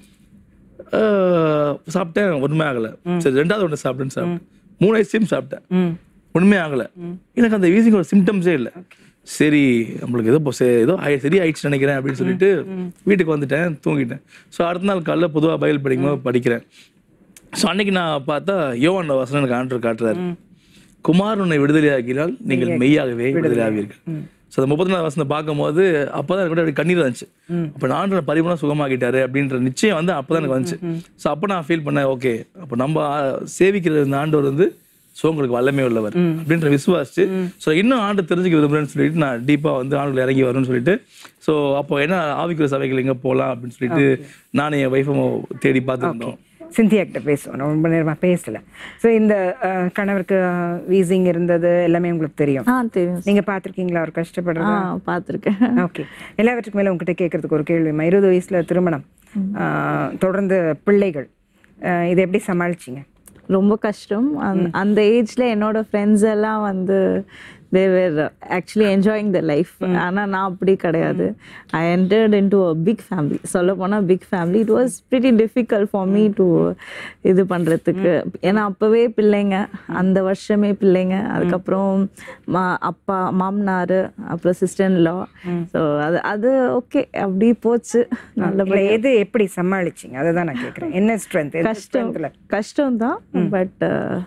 ஆஹ் சாப்பிட்டேன் ஒண்ணுமே ஆகல சரி ரெண்டாவது ஒன்று சாப்பிட்டேன்னு சாப்பிட்டேன் மூணு ஐஸ்கிரீம் சாப்பிட்டேன் ஒண்ணுமே ஆகல எனக்கு அந்த வீசிங் ஒரு சிம்டம்ஸே இல்லை சரி நம்மளுக்கு ஏதோ இப்போ சே- ஏதோ ஆயி- சரி ஆயிடுச்சு நினைக்கிறேன் அப்படின்னு சொல்லிட்டு வீட்டுக்கு வந்துட்டேன் தூங்கிட்டேன் ஸோ அடுத்த நாள் காலைல பொதுவாக பைபிள் படிக்கும்போது படிக்கிறேன் ஸோ அன்னைக்கு நான் பார்த்தா யோவான் வசனம் எனக்கு ஆண்டர் காட்டுறாரு குமார் உன்னை விடுதலையாக்கினால் நீங்கள் மெய்யாகவே விடுதலையாவீர்கள் ஸோ அந்த முப்பத்தி நாலு வசனம் பார்க்கும்போது அப்பதான் எனக்கு கூட அப்படி கண்ணீர் வந்துச்சு அப்போ நான் ஆண்டவர் பரிபூர்ணம் சுகமாக்கிட்டாரு அப்படின்ற நிச்சயம் வந்து அப்பதான் எனக்கு வந்துச்சு ஸோ அப்போ நான் ஃபீல் பண்ணேன் ஓகே அப்போ நம்ம ஆ, சேவிக்கிற இந்த ஆண்டவர் வந்து சோங்களுக்கு வல்லமை உள்ளவர் அப்படின்ற விசுவாசிச்சு ஸோ இன்னும் ஆண்டு தெரிஞ்சுக்க விரும்புறேன்னு சொல்லிட்டு நான் டீப்பா வந்து ஆண்டுகள் இறங்கி வரும்னு சொல்லிட்டு ஸோ அப்போ என்ன ஆவிக்குரிய சபைகள் எங்க போகலாம் அப்படின்னு சொல்லிட்டு நானும் என் ஒய்ஃபும் தேடி பார்த்துருந்தோம் சிந்தியா கிட்ட பேசுவோம் நான் ரொம்ப நேரமாக பேசல ஸோ இந்த அஹ், கணவருக்கு வீசிங் இருந்தது எல்லாமே உங்களுக்கு தெரியும் ஆ தெரியும் நீங்க பார்த்திருக்கீங்களா அவர் ஆ கஷ்டப்படுறது பார்த்துருக்கேன் ஓகே எல்லாவற்றுக்கு மேல உங்ககிட்ட கேட்கறதுக்கு ஒரு கேள்வி இருபது வயசுல திருமணம் ஆஹ், தொடர்ந்து பிள்ளைகள் ஆஹ், இதை எப்படி சமாளிச்சீங்க ரொம்ப கஷ்டம் அந்த- அந்த ஏஜ்ல என்னோட ஃப்ரெண்ட்ஸ் எல்லாம் வந்து they were actually enjoying the life ஆனா நான் அப்படி கிடையாது I entered into big family சொல்ல போனா big family it was pretty difficult for me to இது பண்றதுக்கு ஏன்னா அப்பவே பிள்ளைங்க அந்த வருஷமே பிள்ளைங்க அதுக்கப்புறம் மா அப்பா மாமனார் அப்புறம் சிஸ்டர் லா ஸோ அது அது ஓகே அப்படி போச்சு நல்ல இல்ல எது எப்படி சமாளிச்சீங்க அதை தான் நான் கேட்குறேன் என்ன ஸ்ட்ரென்த் கஷ்டம் கஷ்டம்தான் பட்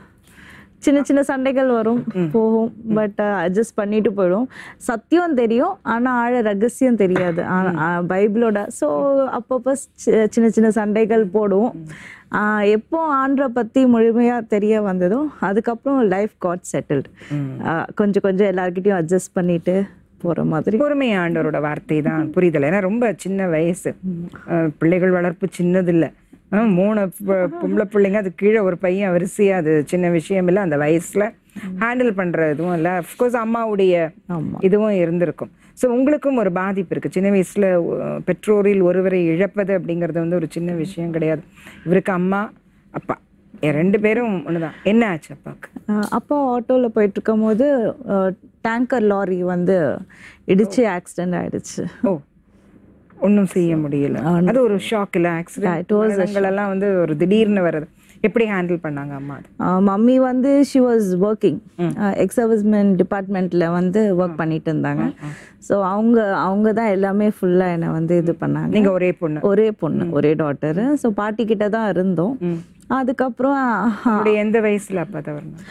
சின்ன சின்ன சண்டைகள் வரும் போகும் பட் அட்ஜஸ்ட் பண்ணிட்டு போயிடும் சத்தியம் தெரியும் ஆனா ஆழ ரகசியம் தெரியாது ஆ- ஆ, பைபிளோட ஸோ அப்பப்போ சி- சின்ன சின்ன சண்டைகள் போடுவோம் ஆ, எப்போ ஆண்டரை பத்தி முழுமையா தெரிய வந்ததோ அதுக்கப்புறம் லைஃப் காட் செட்டில்டு கொஞ்சம் கொஞ்சம் எல்லார்கிட்டயும் அட்ஜஸ்ட் பண்ணிட்டு போற மாதிரி பொறுமை ஆண்டவரோட வார்த்தை தான் புரிதல் ஏன்னா ரொம்ப சின்ன வயசு ஆஹ், பிள்ளைகள் வளர்ப்பு சின்னதில்லை ஆஹ், மூணு பொ- பொம்பளை பிள்ளைங்க அது கீழே ஒரு பையன் வரிசையா அது சின்ன விஷயம் இல்லை அந்த வயசுல ஹேண்டில் பண்ற இதுவும் இல்லை அஃப்கோர்ஸ் அம்மாவுடைய ஆமா. இதுவும் இருந்திருக்கும் ஸோ உங்களுக்கும் ஒரு பாதிப்பு இருக்கு சின்ன வயசுல அஹ், பெற்றோரில் ஒருவரை இழப்பது அப்படிங்கிறது வந்து ஒரு சின்ன விஷயம் கிடையாது இவருக்கு அம்மா அப்பா எ, ரெண்டு பேரும் ஒண்ணுதான் என்ன ஆச்சு அப்பாக்கு அஹ் அப்பா ஆட்டோவில் போயிட்டு இருக்கும்போது டேங்கர் லாரி வந்து இடிச்சு ஆக்சிடென்ட் ஆயிடுச்சு ஓ ஒண்ணும் செய்ய முடியல அது ஒரு ஷாக் இல்ல ஆக்சிடென்ட் எல்லாம் வந்து ஒரு திடீர்னு வர்றது எப்படி ஹேண்டில் பண்ணாங்க அம்மா அது மம்மி வந்து she was working ex servicemen டிபார்ட்மெண்ட்டில் வந்து ஒர்க் பண்ணிட்டு இருந்தாங்க ஸோ அவங்க அவங்க தான் எல்லாமே ஃபுல்லாக என்னை வந்து இது பண்ணாங்க நீங்க ஒரே பொண்ணு ஒரே பொண்ணு ஒரே டாட்டரு ஸோ பாட்டி கிட்ட தான் இருந்தோம் அதுக்கப்புறம் உங்களுடைய எந்த வயசுல அப்பா தவறுனா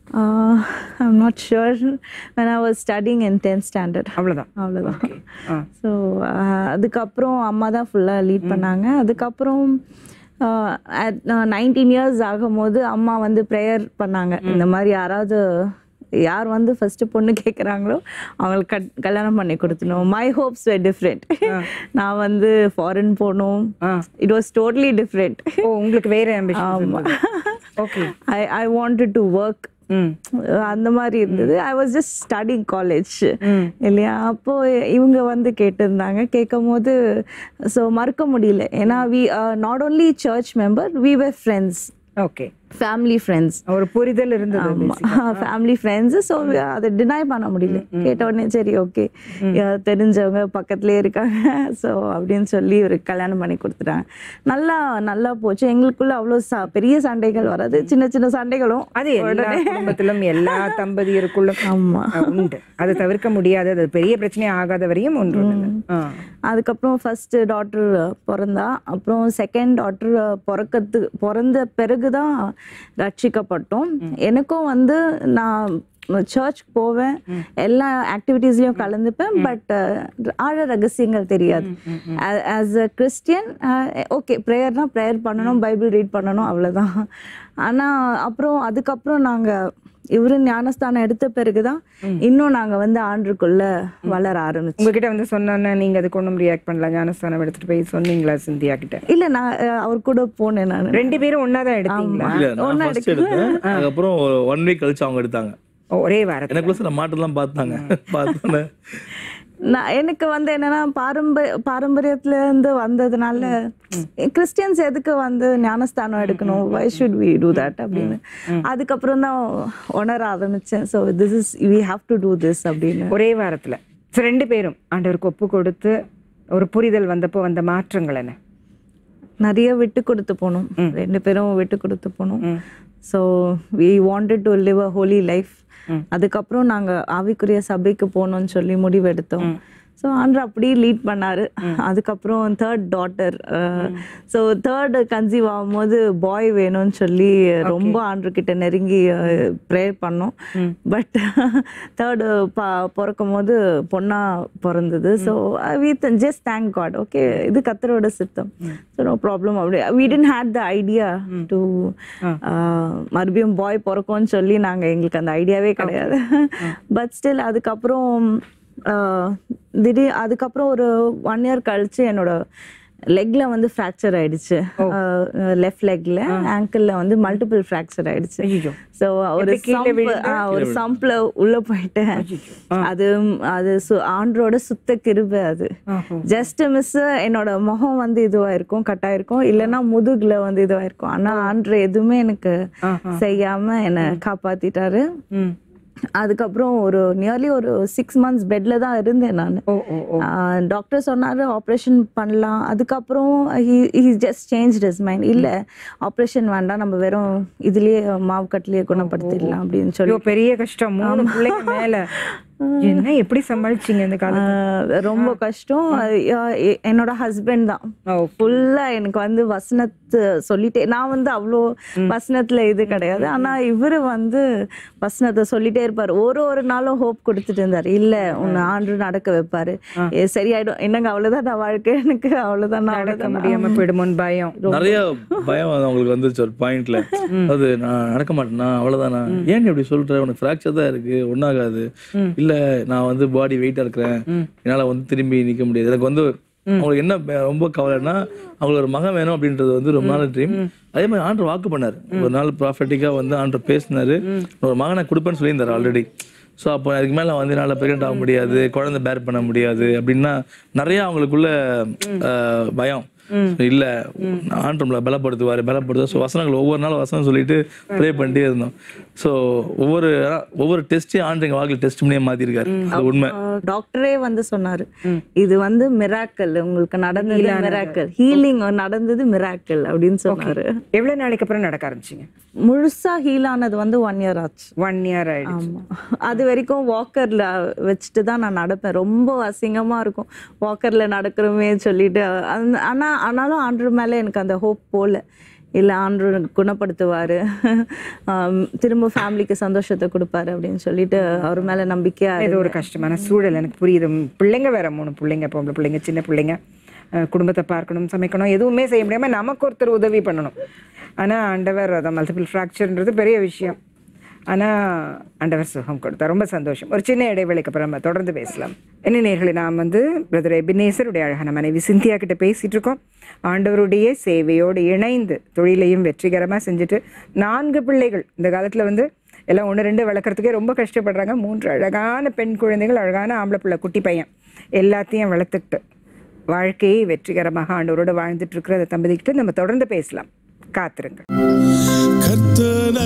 I'm not sure when I was studying in 10th standard அவ்வளவுதான் அவ்வளோதான் ஆ. ஸோ அதுக்கப்புறம் அம்மா தான் ஃபுல்லாக லீட் பண்ணாங்க அதுக்கப்புறம் நைன்டீன் இயர்ஸ் ஆகும்போது அம்மா வந்து ப்ரேயர் பண்ணாங்க இந்த மாதிரி யாராவது யார் வந்து ஃபர்ஸ்ட் பொண்ணு கேட்குறாங்களோ அவங்களுக்கு கட் கல்யாணம் பண்ணி கொடுத்துணும் மை ஹோப்ஸ் வே டிஃப்ரெண்ட் நான் வந்து ஃபாரின் போகணும் it was totally different oh உங்களுக்கு வேற ambition okay I I wanted to work hmm அந்த மாதிரி இருந்தது I was just studying college இல்லையா அப்போ இவங்க வந்து கேட்டிருந்தாங்க கேட்கும் போது ஸோ மறக்க முடியல ஏன்னா we not only church member we were friends okay family friends ஒரு புரிதல் இருந்தது ஃபேமிலி ஃப்ரெண்ட்ஸ் ஸோ அதை டினை பண்ண முடியல கேட்ட உடனே சரி ஓகே தெரிஞ்சவங்க பக்கத்துலேயே இருக்காங்க ஸோ அப்படின்னு சொல்லி ஒரு கல்யாணம் பண்ணி கொடுத்துட்டாங்க நல்லா நல்லா போச்சு எங்களுக்குள்ள அவ்வளோ ச- பெரிய சண்டைகள் வராது சின்ன சின்ன சண்டைகளும் அது எல்லா குடும்பத்திலும் எல்லா தம்பதியருக்குள்ளும் ஆமா. அஹ், உண்டு அதை தவிர்க்க முடியாதது அது பெரிய பிரச்சனை ஆகாத வரையும் ஒன்று உண்டு. ஆ. அதுக்கப்புறம் ஃபர்ஸ்ட் டாட்டர் பிறந்தா அப்புறம் செகண்ட் டாட்டர் பிறக்கத்து பிறந்த பிறகு தான் ரட்சிக்கப்பட்டோம் எனக்கும் வந்து நான் சர்ச் போவேன் எல்லா ஆக்டிவிட்டீஸ்லயும் கலந்துப்பேன் பட் ஆழ ரகசியங்கள் தெரியாது ஆஸ் அ கிறிஸ்டியன் ஓகே ப்ரேயர்னா ப்ரேயர் பண்ணணும் பைபிள் ரீட் பண்ணணும் அவ்வளோதான் ஆனால் அப்புறம் அதுக்கப்புறம் நாங்கள் இவரு ஞானஸ்தானம் எடுத்த பிறகுதான் இன்னும் நாங்க வந்து ஆண்டுக்குள்ள வளர ஆரம்பிச்சோம் உங்ககிட்ட வந்து சொன்னோன்னே நீங்க அதுக்கு ஒன்றும் ரியாக்ட் பண்ணல ஞானஸ்தானம் எடுத்துட்டு போய் சொன்னீங்களா சிந்தியா கிட்ட இல்ல நான் அஹ், அவர் கூட போனேன் நான் ரெண்டு பேரும் ஒன்னாதான் எடுத்தீங்களா இல்ல நான் ஃபர்ஸ்ட் எடுத்தேன் அதுக்கப்புறம் ஒன் வீக் கழிச்சு அவங்க எடுத்தாங்க ஓ, ஒரே வாரத்துல எனக்குள்ள சில மாட்டெல்லாம் பார்த்தாங்க பார்த்தோன்னே நான் எனக்கு வந்து என்னன்னா பாரம்பரிய பாரம்பரியத்துல இருந்து வந்ததுனால கிறிஸ்டியன்ஸ் எதுக்கு வந்து ஞானஸ்தானம் எடுக்கணும் why should we do that அப்படின்னு அதுக்கப்புறம் தான் உணர ஆரம்பிச்சேன் so this is we have to do this அப்படின்னு ஒரே வாரத்துல சரி, ரெண்டு பேரும் ஆண்டவருக்கு ஒப்பு கொடுத்து ஒரு புரிதல் வந்தப்போ வந்த மாற்றங்கள் என்ன நிறைய விட்டு கொடுத்து போனோம் ரெண்டு பேரும் விட்டு கொடுத்து போனோம் so we wanted to live a holy life அதுக்கப்புறம் நாங்க ஆவிக்குரிய சபைக்கு போகணும்னு சொல்லி முடிவெடுத்தோம் ஸோ ஆண்டர் அப்படியே லீட் பண்ணாரு அதுக்கப்புறம் third daughter so third conceive ஆகும்போது பாய் வேணும்னு சொல்லி ரொம்ப ஆண்டர் கிட்ட நெருங்கி ப்ரேயர் பண்ணோம் பட் தேர்டு பா பிறக்கும் போது பொண்ணா பிறந்தது so we just thank God okay இது கத்தரோட சித்தம் ஸோ நோ ப்ராப்ளம் அப்படி we tend had the idea to மறுபடியும் பாய் பிறக்கும்னு சொல்லி நாங்கள் எங்களுக்கு அந்த ஐடியாவே கிடையாது பட் ஸ்டில் அதுக்கப்புறம் ஆஹ், திடீர் அதுக்கப்புறம் ஒரு ஒன் இயர் கழிச்சு என்னோட லெக்ல வந்து ஃப்ராக்சர் ஆயிடுச்சு லெஃப்ட் லெக்ல ஆங்கிள் வந்து மல்டிபிள் ஃப்ராக்சர் ஆயிடுச்சு ஐயோ. ஸோ ஒரு எப்படி கீழே sump- விழுந்தா? ஆ, ஒரு சம்ப்ல உள்ள போயிட்டேன் அது அது சு- ஆண்டரோட சுத்த கிருபை அது ஜஸ்ட் மிஸ் என்னோட முகம் வந்து இதுவாயிருக்கும் கட்டாயிருக்கும் இல்லைன்னா முதுகுல வந்து இதுவாயிருக்கும் ஆனா ஆண்டர் எதுவுமே எனக்கு செய்யாம என்னை காப்பாத்திட்டாரு அதுக்கப்புறம் ஒரு நியர்லி ஒரு சிக்ஸ் மந்த்ஸ் பெட்ல தான் இருந்தேன் நான் ஓ ஓ ஓ டாக்டர் சொன்னாரு ஆப்ரேஷன் பண்ணலாம் அதுக்கப்புறம் he just change his mind இல்ல ஆப்ரேஷன் வேண்டாம் நம்ம வெறும் இதுலயே மாவு கட்டிலேயே குணப்படுத்திடலாம் அப்படின்னு சொல்லி ஐயோ பெரிய கஷ்டம் மூணு பிள்ளைங்க மேல என்ன எப்படி சமாளிச்சீங்க இந்த காலத்துல ஆஹ் ரொம்ப கஷ்டம் அது, ஆஹ் எ- என்னோட ஹஸ்பண்ட் தான் ஓ. ஃபுல்லா எனக்கு வந்து வசனத்து சொல்லிட்டே நான் வந்து அவ்வளோ வசனத்துல இது கிடையாது ஆனா இவரு வந்து வசனத்தை சொல்லிட்டே இருப்பாரு ஒரு ஒரு நாளும் ஹோப் கொடுத்துட்டு இருந்தாரு இல்ல உன்னை ஆண்டு நடக்க வைப்பாரு ஏ, சரியாயிடும் என்னங்க அவ்வளவுதான் நான் வாழ்க்கை எனக்கு அவ்வளவுதான் நான் நடக்க அவ்வளவுதான் முடியாம போயிடுமோன்னு பயம் நிறைய பயம் வந்து அவங்களுக்கு வந்துருச்சு ஒரு பாயிண்ட்ல அது நான் நடக்க மாட்டேனா அவ்வளவுதானா ஏன் நீ இப்படி சொல்ற உனக்கு ஃப்ராக்சர் தான் இருக்கு ஒண்ணாகாது இல்ல நான் வந்து பாடி வெயிட்டா இருக்கிறேன் என்னால வந்து திரும்பி நிக்க முடியாது எனக்கு வந்து அவங்களுக்கு என்ன ப- ரொம்ப கவலைன்னா அவங்களுக்கு ஒரு மகன் வேணும் அப்படின்றது வந்து ரொம்ப நாள் ட்ரீம் அதே மாதிரி ஆண்டர் வாக்கு பண்ணாரு ஒரு நாள் ப்ராஃபட்டிக்கா வந்து ஆண்டர் பேசினாரு ஒரு மகனை கொடுப்பேன்னு சொல்லியிருந்தாரு ஆல்ரெடி ஸோ அப்போ அதுக்கு மேலே வந்து என்னால் ப்ரெக்னென்ட் ஆக முடியாது குழந்தை பேர் பண்ண முடியாது அப்படின்னா நிறைய அவங்களுக்குள்ள அஹ், பயம் So, இல்ல ஆண்டம்ல பலப்படுத்துவார் பலப்படுத்துவார் ஸோ வசனங்கள் ஒவ்வொரு நாள் வசனம் சொல்லிட்டு ப்ரே பண்ணிட்டே இருந்தோம் ஸோ ஒவ்வொரு ஒவ்வொரு டெஸ்ட்டையும் ஆண்டு எங்கள் வாழ்க்கையில் டெஸ்ட் பண்ணியே மாற்றிருக்காரு அது உண்மை டாக்டரே வந்து சொன்னாரு இது வந்து மிராக்கல் உங்களுக்கு நடந்தது மிராக்கல் ஹீலிங் நடந்தது மிராக்கல் அப்படின்னு சொன்னாரு எவ்வளவு நாளைக்கு அப்புறம் நடக்க ஆரம்பிச்சீங்க முழுசா ஹீல் ஆனது வந்து ஒன் இயர் ஆச்சு ஒன் இயர் ஆயிடுச்சு ஆமா அது வரைக்கும் வாக்கர்ல வச்சுட்டு தான் நான் நடப்பேன் ரொம்ப அசிங்கமா இருக்கும் வாக்கர்ல நடக்கிறோமே சொல்லிட்டு அந்த- ஆனா ஆனாலும் ஆண்டு மேல எனக்கு அந்த ஹோப் போல இல்ல ஆண்டு குணப்படுத்துவாரு ஆம், திரும்ப ஃபேமிலிக்கு சந்தோஷத்தை கொடுப்பாரு அப்படின்னு சொல்லிட்டு அவர் மேல நம்பிக்கையா இது ஒரு கஷ்டமான சூழல் எனக்கு புரியுது ம், பிள்ளைங்க வேற மூணு பிள்ளைங்க பொம்பளை பிள்ளைங்க சின்ன பிள்ளைங்க அஹ், குடும்பத்தை பார்க்கணும் சமைக்கணும் எதுவுமே செய்ய முடியாம நமக்கு ஒருத்தர் உதவி பண்ணணும் ஆனா ஆண்டவர் அதான் மல்டிபிள் ஃப்ராக்சர்ன்றது பெரிய விஷயம் ஆனா ஆண்டவர் சுகம் கொடுத்தா ரொம்ப சந்தோஷம் ஒரு சின்ன இடைவேளைக்கு அப்புறம் நம்ம தொடர்ந்து பேசலாம் என்ன நேர்களை நாம் வந்து பிரதர் எபினேசருடைய அழகான மனைவி சிந்தியா கிட்ட பேசிட்டு இருக்கோம் ஆண்டவருடைய சேவையோடு இணைந்து தொழிலையும் வெற்றிகரமா செஞ்சுட்டு நான்கு பிள்ளைகள் இந்த காலத்துல வந்து எல்லாம் ஒன்று ரெண்டு வளர்க்குறதுக்கே ரொம்ப கஷ்டப்படுறாங்க மூன்று அழகான பெண் குழந்தைகள் அழகான ஆம்பளை பிள்ளை குட்டி பையன் எல்லாத்தையும் வளர்த்துக்கிட்டு வாழ்க்கையை வெற்றிகரமாக ஆண்டவரோட வாழ்ந்துட்டு இருக்கிற அந்த தம்பதிக்கிட்ட நம்ம தொடர்ந்து பேசலாம் காத்திருங்க கர்த்தர்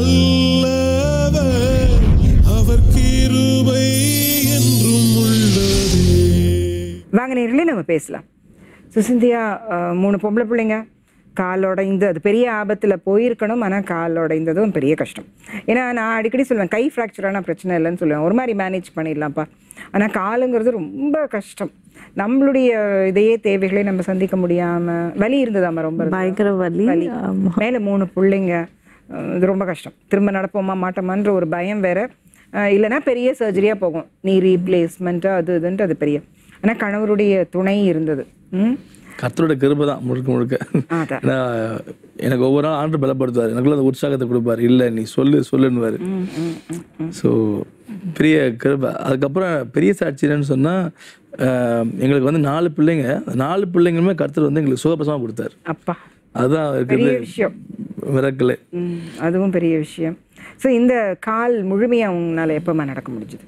நல்லவர் அவர் கிருபை என்றும் உள்ளதே வாங்க நேர்களே நம்ம பேசலாம் சுசிந்தியா அஹ், மூணு பொம்பளை பிள்ளைங்க கால் உடைந்து அது பெரிய ஆபத்தில் போயிருக்கணும் ஆனால் கால் உடைந்ததும் பெரிய கஷ்டம் ஏன்னா நான் அடிக்கடி சொல்லுவேன் கை ஃப்ராக்சரான பிரச்சனை இல்லைன்னு சொல்லுவேன் ஒரு மாதிரி மேனேஜ் பண்ணிடலாம்ப்பா ஆனால் காலுங்கிறது ரொம்ப கஷ்டம் நம்மளுடைய இதையே தேவைகளை நம்ம சந்திக்க முடியாமல் வலி இருந்ததாம்மா ரொம்ப இருந்ததா? பயங்கர வலி ஆமா. மேலே மூணு பிள்ளைங்க அஹ் இது ரொம்ப கஷ்டம் திரும்ப நடப்போமா மாட்டோமான்ற ஒரு பயம் வேற அஹ் இல்லைன்னா பெரிய சர்ஜரியாக போகும் நீ ரீப்ளேஸ்மெண்ட்டு அது இதுன்ட்டு அது பெரிய ஆனால் கணவருடைய துணை இருந்தது ம் கர்த்தரோட கிருபை தான் முழுக்க முழுக்க அதான். ஏன்னா எனக்கு ஒவ்வொரு நாள் ஆண்டு பலப்படுத்துவார் எனக்குள்ள அந்த உற்சாகத்தை கொடுப்பாரு இல்லை நீ சொல்லு சொல்லுன்னுவாரு ஸோ பெரிய கிருபை அதுக்கப்புறம் பெரிய சாட்சி என்னன்னு சொன்னால் எங்களுக்கு வந்து நாலு பிள்ளைங்க அந்த நாலு பிள்ளைங்களுமே கர்த்தர் வந்து எங்களுக்கு சுகப்பிரசமாக கொடுத்தாரு அப்பா அதுதான் பெரிய இருக்கிறது விஷயம் மிரக்கலே ம், அதுவும் பெரிய விஷயம் ஸோ இந்த கால் முழுமையாக உங்களால் எப்போம்மா நடக்க முடிஞ்சுது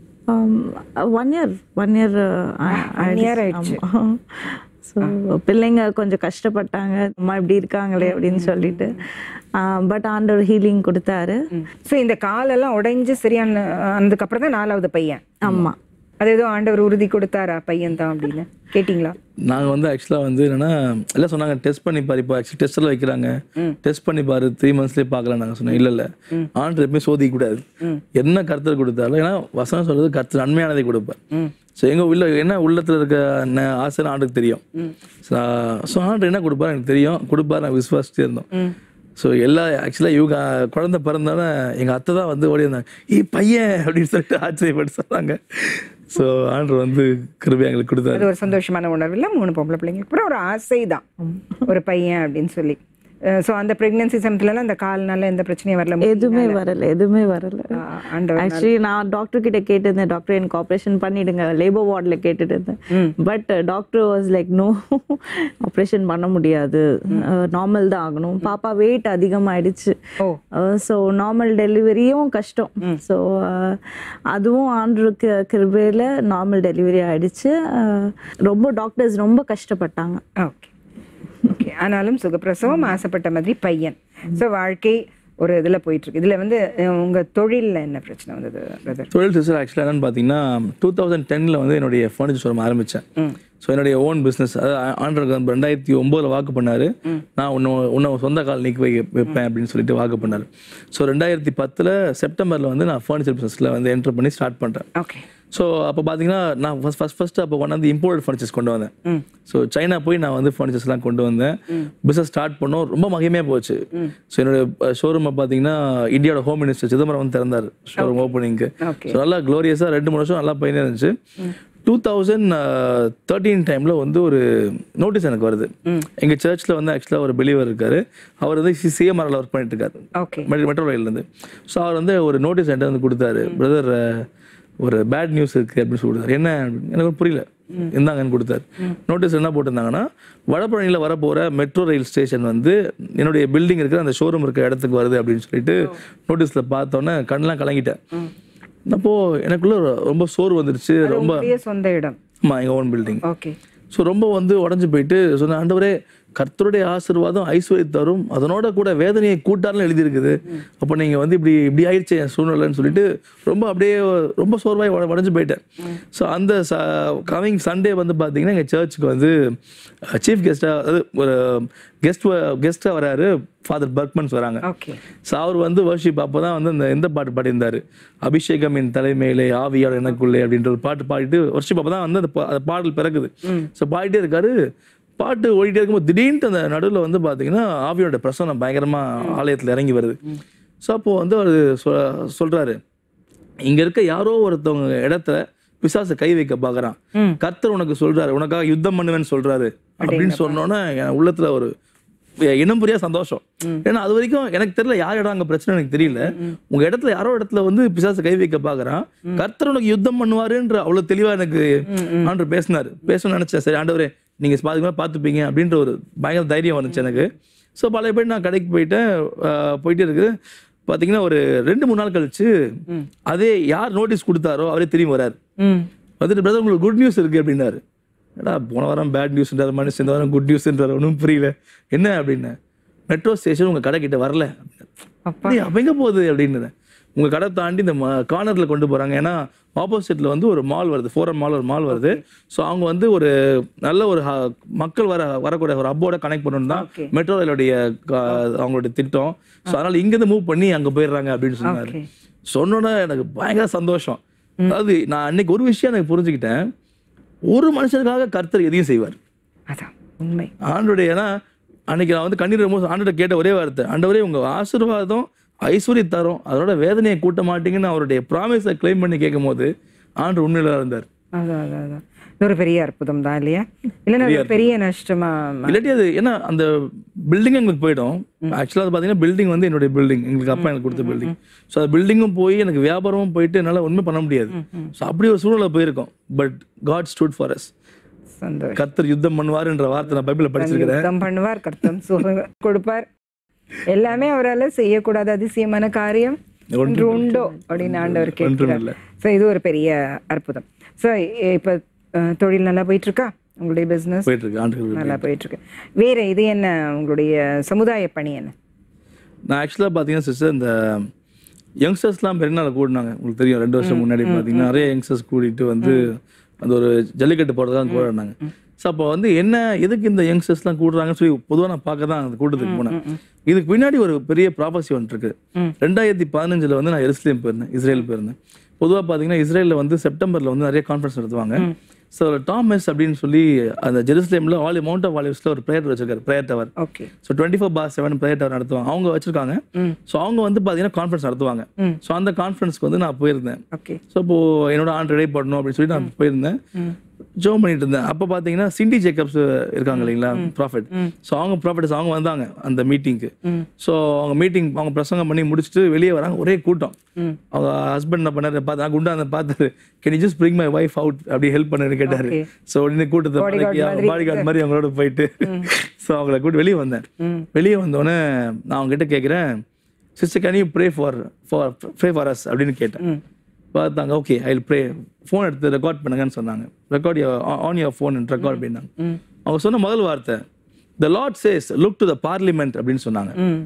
one year one year one year ஆயிடுச்சு. ஸோ பிள்ளைங்க கொஞ்சம் கஷ்டப்பட்டாங்க அம்மா இப்படி இருக்காங்களே அப்படின்னு சொல்லிட்டு பட் ஆண்டவர் ஹீலிங் கொடுத்தாரு ஸோ இந்த காலெல்லாம் உடைஞ்சு சரியான அதுக்கப்புறம் தான் நாலாவது பையன் ஆமா அது ஏதோ ஆண்டவர் உறுதி கொடுத்தாரா பையன் தான் அப்படின்னு கேட்டிங்களா நாங்கள் வந்து ஆக்சுவலாக வந்து என்னன்னா எல்லாம் சொன்னாங்க டெஸ்ட் பண்ணி பாரு இப்போ ஆக்சுவலி டெஸ்ட் எல்லாம் வைக்கிறாங்க டெஸ்ட் பண்ணி பாரு த்ரீ மந்த்ஸ்லேயே பார்க்கலாம் நாங்கள் சொன்னோம் இல்லை இல்லை ஆண்டு எப்பவுமே சோதிக்க கூடாது என்ன கருத்தர் கொடுத்தாலும் ஏன்னா வசனம் சொல்றது கருத்து நன்மையானதை கொடுப்பார் ஸோ எங்கள் உள்ள என்ன உள்ளத்தில் இருக்க ந- ஆசை ஆண்டுக்கு தெரியும் ஸோ ஆண்டு என்ன கொடுப்பாரு எனக்கு தெரியும் கொடுப்பாரு நான் விசுவாசிட்டே இருந்தோம் ஸோ எல்லா ஆக்சுவலாக இவங்க குழந்தை பிறந்தோன்னே எங்கள் அத்தை தான் வந்து ஓடி இருந்தாங்க ஈ பையன் அப்படின்னு சொல்லிட்டு ஆச்சரியப்பட்டு சொன்னாங்க ஸோ ஆண்டு வந்து கிருபை எங்களுக்கு கொடுத்தாரு அது ஒரு சந்தோஷமான உணர்வு இல்லை மூணு பொம்பளை பிள்ளைங்க கூட ஒரு ஆசை தான் ஒரு பையன் அப்படின்னு சொல்லி ஸோ அந்த ப்ரெக்னென்சி சமயத்துலலாம் அந்த கால்னால எந்த பிரச்சனையும் வரல எதுவுமே வரல எதுவுமே வரல ஆஹ் ஆண்டவர் ஆக்சுவலி நான் டாக்டர் கிட்ட கேட்டிருந்தேன் டாக்டர் எனக்கு ஆப்ரேஷன் பண்ணிடுங்க லேபர் வார்டில் கேட்டுட்டு இருந்தேன் but doctor was like no operation பண்ண முடியாது நார்மல் தான் ஆகணும் பாப்பா வெயிட் அதிகமாயிடுச்சு ஓ. ஸோ நார்மல் டெலிவரியும் கஷ்டம் ஸோ அதுவும் ஆண்ட்ருக்கு கிருபையில் நார்மல் டெலிவரி ஆயிடுச்சு அஹ், ரொம்ப டாக்டர்ஸ் ரொம்ப கஷ்டப்பட்டாங்க ஓகே ஓகே ஆனாலும் சுகப்பிரசவம் ஆசைப்பட்ட மாதிரி பையன் ஸோ வாழ்க்கை ஒரு இதில் போயிட்டு இருக்கு இதில் வந்து அஹ், உங்க தொழில்ல என்ன பிரச்சனை வந்தது பிரதர் தொழில் சிஸ்டர் ஆக்சுவலாக என்னன்னு பார்த்தீங்கன்னா டூ தௌசண்ட் டென்னில் வந்து என்னுடைய ஃபர்னிச்சர் ஷோரூம் ஆரம்பித்தேன் ஸோ என்னுடைய ஓன் பிஸ்னஸ் அதாவது ஆண்டருக்கு வந்து ரெண்டாயிரத்தி ஒம்போதில் வாக்கு பண்ணார் நான் உன்னை உன்னை சொந்த கால் நீக்கி வை வைப்பேன் அப்படின்னு சொல்லிட்டு வாக்கு பண்ணார் ஸோ ரெண்டாயிரத்தி பத்தில் செப்டம்பரில் வந்து நான் ஃபர்னிச்சர் பிஸ்னஸில் வந்து என்டர் பண்ணி ஸ்டார்ட் பண்ணுறேன் ஓகே ஸோ அப்போ பார்த்தீங்கன்னா நான் ஃபஸ்ட் ஃபஸ்ட் ஃபஸ்ட்டு அப்போ கொண்டாந்து இம்போர்ட் ஃபர்னிச்சர்ஸ் கொண்டு வந்தேன் ஸோ சைனா போய் நான் வந்து ஃபர்னிச்சர்ஸ்லாம் கொண்டு வந்தேன் பிஸ்னஸ் ஸ்டார்ட் பண்ணோம் ரொம்ப மகிமையாக போச்சு ஸோ என்னோட ஷோரூமை பார்த்தீங்கன்னா இந்தியாவோட ஹோம் மினிஸ்டர் சிதம்பரம் வந்து திறந்தார் ஷோரூம் ஓப்பனிங்க்கு Okay. ஸோ நல்லா க்ளோரியஸாக ரெண்டு மூணு வருஷம் நல்லா பையனே இருந்துச்சு டூ தௌசண்ட் தேர்ட்டீன் டைமில் வந்து ஒரு நோட்டீஸ் எனக்கு வருது எங்கள் சர்ச்சில் வந்து ஆக்சுவலாக ஒரு பிலீவர் இருக்காரு அவர் வந்து சிஎம்ஆரில் ஒர்க் பண்ணிட்டு இருக்காரு ஓகே மெட்ரோ ரயில்லேருந்து ஸோ அவர் வந்து ஒரு நோட்டீஸ் என்கிட்ட வந்து கொடுத்தாரு பிரதர் ஒரு பேட் நியூஸ் இருக்குது அப்படின்னு சொல்லி கொடுத்தாரு என்ன அப்படின்னு எனக்கு ஒண்ணும் புரியல இருந்தாங்கன்னு கொடுத்தாரு நோட்டீஸ் என்ன போட்டிருந்தாங்கன்னா வடபழனியில் வரப்போகிற மெட்ரோ ரயில் ஸ்டேஷன் வந்து என்னுடைய பில்டிங் இருக்கிற அந்த ஷோரூம் இருக்க இடத்துக்கு வருது அப்படின்னு சொல்லிட்டு நோட்டீஸில் பார்த்தோன்னே கண்ணெலாம் கலங்கிட்டேன் அப்போ எனக்குள்ள ரொம்ப சோறு வந்துருச்சு ரொம்ப உங்களுடைய சொந்த இடம் ஆமாம் எங்கள் ஓன் பில்டிங் ஓகே ஸோ ரொம்ப வந்து உடஞ்சி போயிட்டு சொன்ன ஆண்டவரே கர்த்தருடைய ஆசீர்வாதம் ஐஸ்வர்யம் தரும் அதனோட கூட வேதனையை கூட்டார்னு எழுதியிருக்குது அப்போ நீங்கள் வந்து இப்படி இப்படி ஆயிடுச்சு என் சூழ்நிலைன்னு சொல்லிட்டு ரொம்ப அப்படியே ரொம்ப சோர்வாய் உட- உடைஞ்சு போயிட்டேன் ஸோ அந்த கமிங் சண்டே வந்து பார்த்தீங்கன்னா எங்கள் சர்ச்சுக்கு வந்து சீஃப் கெஸ்ட்டாக அதாவது ஒரு கெஸ்ட் கெஸ்ட்டாக வராரு ஃபாதர் பர்க்மன்ஸ் வராங்க ஓகே ஸோ அவர் வந்து வர்ஷிப் அப்போ தான் வந்து அந்த எந்த பாட்டு பாடியிருந்தார் அபிஷேகம் என் தலைமையிலே ஆவியார் எனக்குள்ளே அப்படின்ற ஒரு பாட்டு பாடிட்டு வர்ஷிப் அப்போ தான் வந்து அந்த பா- அந்த பாடல் பிறகுது ஸோ பாடிட்டே இருக்காரு பாட்டு ஓடிட்டே இருக்கும்போது திடீர்னு அந்த நடுவில் வந்து பார்த்தீங்கன்னா ஆவியோட பிரசனம் பயங்கரமாக ஆலயத்தில் இறங்கி வருது ஸோ அப்போது வந்து அவர் சொ- சொல்றாரு இங்க இருக்க யாரோ ஒருத்தவங்க இடத்துல பிசாசு கை வைக்க பார்க்கறான் கர்த்தர் உனக்கு சொல்றாரு உனக்காக யுத்தம் பண்ணுவேன்னு சொல்றாரு அப்படின்னு சொன்னோன்னே என் உள்ளத்துல ஒரு இனம் புரியா சந்தோஷம் ஏன்னா அது வரைக்கும் எனக்கு தெரியல யார் இடம் அங்க பிரச்சனை எனக்கு தெரியல உங்க இடத்துல யாரோ இடத்துல வந்து பிசாசு கை வைக்க பாக்குறான் கர்த்தர் உனக்கு யுத்தம் பண்ணுவாருன்ற அவ்வளவு தெளிவா எனக்கு ஆண்டு பேசினாரு பேசணும்னு நினைச்சேன் சரி ஆண்டவரே நீங்க பாத்துக்கமா பார்த்துப்பீங்க அப்படின்ற ஒரு பயங்கர தைரியம் வந்துச்சு எனக்கு ஸோ பழைய போய் நான் கடைக்கு போயிட்டேன் ஆஹ் போயிட்டே இருக்கு பாத்தீங்கன்னா ஒரு ரெண்டு மூணு நாள் கழிச்சு அதே யார் நோட்டீஸ் கொடுத்தாரோ அவரே திரும்பி வராரு ம் வந்துட்டு பிரதர் உங்களுக்கு குட் நியூஸ் இருக்கு அப்படின்னாரு ஏடா போன வாரம் பேட் நியூஸ்ன்றார் மனுஷன் இந்த வாரம் குட் நியூஸ்ன்றார் ஒன்றும் புரியல என்ன அப்படின்னு மெட்ரோ ஸ்டேஷன் உங்க கடை கிட்ட வரல அப்பா. அப்படியா அப்ப எங்க போகுது அப்படின்னு உங்க கடை தாண்டி இந்த கார்னர்ல கொண்டு போறாங்க ஏன்னா ஆப்போசிட்ல வந்து ஒரு மால் வருது ஃபோரம் மால் ஒரு மால் வருது ஸோ அவங்க வந்து ஒரு நல்ல ஒரு ஹ- மக்கள் வர வரக்கூடிய ஒரு ஹப்போட கனெக்ட் பண்ணணும் தான் Okay. மெட்ரோ ரயிலுடைய அவங்களுடைய திட்டம் ஸோ அதனால இங்கேருந்து மூவ் பண்ணி அங்க போயிடுறாங்க அப்படின்னு சொன்னாரு Okay. சொன்னோன்னே எனக்கு பயங்கர சந்தோஷம் அதாவது நான் அன்னைக்கு ஒரு விஷயம் எனக்கு புரிஞ்சுக்கிட்டேன் ஒரு மனுஷனுக்காக கர்த்தர் எதையும் செய்வார் அதான் உண்மை ஆண்டோடைய ஏன்னா அன்னைக்கு நான் வந்து கண்ணீர் ரொம்ப ஆண்டோட கேட்ட ஒரே வார்த்தை ஆண்டவரே உங்க ஆசீர்வாதம் ஐஸ்வர்யம் தரும் அதோட வேதனையை கூட்ட மாட்டீங்கன்னு அவருடைய ப்ராமிஸை கிளைம் பண்ணி கேட்கும் போது ஆண்டு உண்மையில இருந்தார் அதான் அதான் அதான் இது ஒரு பெரிய அற்புதம் தான் இல்லையா இல்லைன்னா அது ஒரு பெரிய நஷ்டமா மா- இல்லாட்டி அது ஏன்னா அந்த பில்டிங் எங்களுக்கு போயிடும் ஆக்சுவலாக அது பார்த்தீங்கன்னா பில்டிங் வந்து என்னுடைய பில்டிங் எங்களுக்கு அப்பா எனக்கு கொடுத்த பில்டிங் ஸோ அந்த பில்டிங்கும் போய் எனக்கு வியாபாரமும் போயிட்டு என்னால் ஒன்றுமே பண்ண முடியாது ஸோ அப்படி ஒரு சூழ்நிலை போயிருக்கோம் but God stood for us சந்தோஷம் கர்த்தர் யுத்தம் பண்ணுவாருன்ற வார்த்தை நான் பைபிளில் படிச்சிருக்கிறேன் யுத்தம் பண்ணுவார் கர்த்தம் சுகம் கொடுப்பார் எல்லாமே அவரால செய்யக்கூடாத அதிசயமான காரியம் ஒன்று உண்டோ அப்படின்னு ஆண்டவர் கேட்கிறார் இல்லை. ஸோ இது ஒரு பெரிய அற்புதம் ஸோ இப்போ தொழில் நல்லா போயிட்டு இருக்கா உங்களுடைய பிஸ்னஸ் போயிட்டு இருக்கு ஆண்டுகள் நல்லா போயிட்டு இருக்கு வேற இது என்ன உங்களுடைய சமுதாய பணி என்ன நான் ஆக்சுவலாக பார்த்தீங்கன்னா சிஸ்டர் இந்த யங்ஸ்டர்ஸ்லாம் பெருநாள் கூடினாங்க உங்களுக்கு தெரியும் ரெண்டு வருஷம் முன்னாடி பார்த்தீங்கன்னா நிறைய யங்ஸ்டர்ஸ் கூட்டிட்டு வந்து அந்த ஒரு ஜல்லிக்கட்டு போகிறதுக்காக கூடினாங்க ஸோ அப்போ வந்து என்ன எதுக்கு இந்த யங்ஸ்டர்ஸ்லாம் கூடுறாங்கன்னு சொல்லி பொதுவாக நான் பார்க்க தான் அந்த கூட்டத்துக்கு போனேன் இதுக்கு பின்னாடி ஒரு பெரிய ப்ராபஸி ஒன்று இருக்கு ரெண்டாயிரத்தி பதினஞ்சில் வந்து நான் எருசலேம் போயிருந்தேன் இஸ்ரேல் போயிருந்தேன் பொதுவாக பார்த்தீங்கன்னா இஸ்ரேலில் வந்து செப்டம்பரில் வந்து நிறைய கான்ஃபரன்ஸ் நடத்துவாங்க ஸோ டாமஸ் அப்படின்னு சொல்லி அந்த ஜெருசலேமில் ஆலி மவுண்ட் ஆஃப் ஆலிவ்ஸில் ஒரு ப்ரேயர் வச்சிருக்காரு prayer tower okay so twenty four by seven prayer tower நடத்துவாங்க அவங்க வச்சிருக்காங்க ஸோ அவங்க வந்து பார்த்தீங்கன்னா கான்ஃபரன்ஸ் நடத்துவாங்க ஸோ அந்த கான்ஃபரன்ஸ்க்கு வந்து நான் போயிருந்தேன் ஓகே ஸோ இப்போ என்னோட ஆண்ட் ரெடி பண்ணணும் அப்படின்னு சொல்லி நான் போயிருந்தேன் ஜோம் பண்ணிட்டு இருந்தேன் அப்போ பார்த்தீங்கன்னா சிண்டி ஜேக்கப்ஸ் இருக்காங்க இல்லைங்களா ப்ராஃபிட் ஸோ அவங்க ப்ராஃபிட்ஸ் அவங்க வந்தாங்க அந்த மீட்டிங்க்கு ஸோ அவங்க மீட்டிங் அவங்க பிரசங்கம் பண்ணி முடிச்சுட்டு வெளியே வராங்க ஒரே கூட்டம் அவங்க ஹஸ்பண்ட் என்ன பண்ணாரு பார்த்து நான் குண்டா அந்த பார்த்தாரு can just bring my wife out அப்படி ஹெல்ப் பண்ணுன்னு கேட்டாரு Okay. ஸோ உடனே கூட்டத்தை Bodyguard மாதிரி பாடி கார்டு மாதிரி அவங்களோட போயிட்டு ஸோ அவங்கள கூட்டு வெளியே வந்தேன் வெளியே வந்தோடனே நான் அவங்க கிட்ட கேட்குறேன் sister can you pray for for pray for us அப்படின்னு கேட்டேன் பார்த்தாங்க ஓகே ஐ ப்ரே ஃபோன் எடுத்து ரெக்கார்ட் பண்ணுங்கன்னு சொன்னாங்க record on your phone and record அப்படின்னாங்க அவங்க சொன்ன முதல் வார்த்தை the lord says look to the parliament அப்படின்னு சொன்னாங்க hmm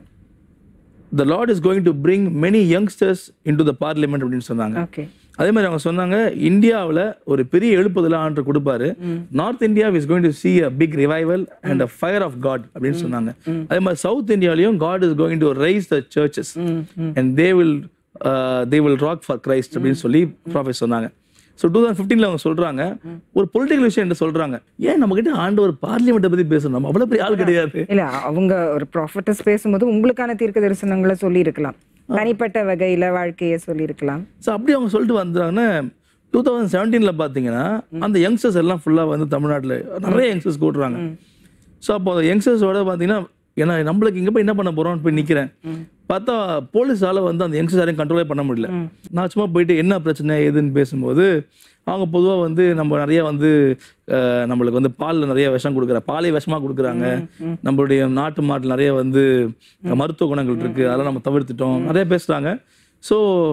the lord is going to bring many youngsters in to the parliament அப்படின்னு சொன்னாங்க ஓகே அதே மாதிரி அவங்க சொன்னாங்க இந்தியாவில் ஒரு பெரிய எழுப்புதல ஆண்டு கொடுப்பாரு North India is going to see a big revival and a fire of God அப்படின்னு சொன்னாங்க அதே மாதிரி சவுத் இந்தியாலையும் God is going to raise the churches and they will they will rock for Christ அப்படின்னு சொல்லி ப்ராஃபெட் சொன்னாங்க so two thousand ஃபிஃப்டீனில் அவங்க சொல்றாங்க ஒரு பொலிட்டிக்கல் விஷயம் என்று சொல்றாங்க ஏன் நம்ம கிட்ட ஆண்டு ஒரு பார்லிமெண்ட்டை பத்தி பேசணும் நம்ம அவ்வளோ பெரிய ஆள் கிடையாது இல்ல அவங்க ஒரு ப்ராஃபிட்டஸ் பேசும்போது உங்களுக்கான தீர்க்க தரிசனங்களை சொல்லி இருக்கலாம் தனிப்பட்ட வகையில வாழ்க்கையை சொல்லி இருக்கலாம் ஸோ அப்படி அவங்க சொல்லிட்டு வந்தாங்கன்னா டூ தௌசண்ட் செவன்டீனில் பார்த்தீங்கன்னா அந்த யங்ஸ்டர்ஸ் எல்லாம் ஃபுல்லாக வந்து தமிழ்நாட்டில் நிறைய யங்ஸ்டர்ஸ் கூட்டுறாங்க ஸோ அப்போ யங்ஸ்டர்ஸோட பார்த்தீங்கன்னா ஏன்னா நம்மளுக்கு இங்கே போய் என்ன பண்ண போகிறோம்னு போய் நிற்கிறேன் பார்த்தா போலீஸால் வந்து அந்த யங்ஸ்டர்ஸ் யாரையும் கண்ட்ரோலே பண்ண முடியல நான் சும்மா போயிட்டு என்ன பிரச்சனை ஏதுன்னு பேசும்போது அவங்க பொதுவாக வந்து நம்ம நிறைய வந்து அஹ், நம்மளுக்கு வந்து பாலில் நிறைய விஷம் கொடுக்குற பாலே விஷமாக கொடுக்குறாங்க நம்மளுடைய நாட்டு மாட்டில் நிறைய வந்து மருத்துவ குணங்கள் இருக்கு அதெல்லாம் நம்ம தவிர்த்துட்டோம் நிறைய பேசுகிறாங்க ஸோ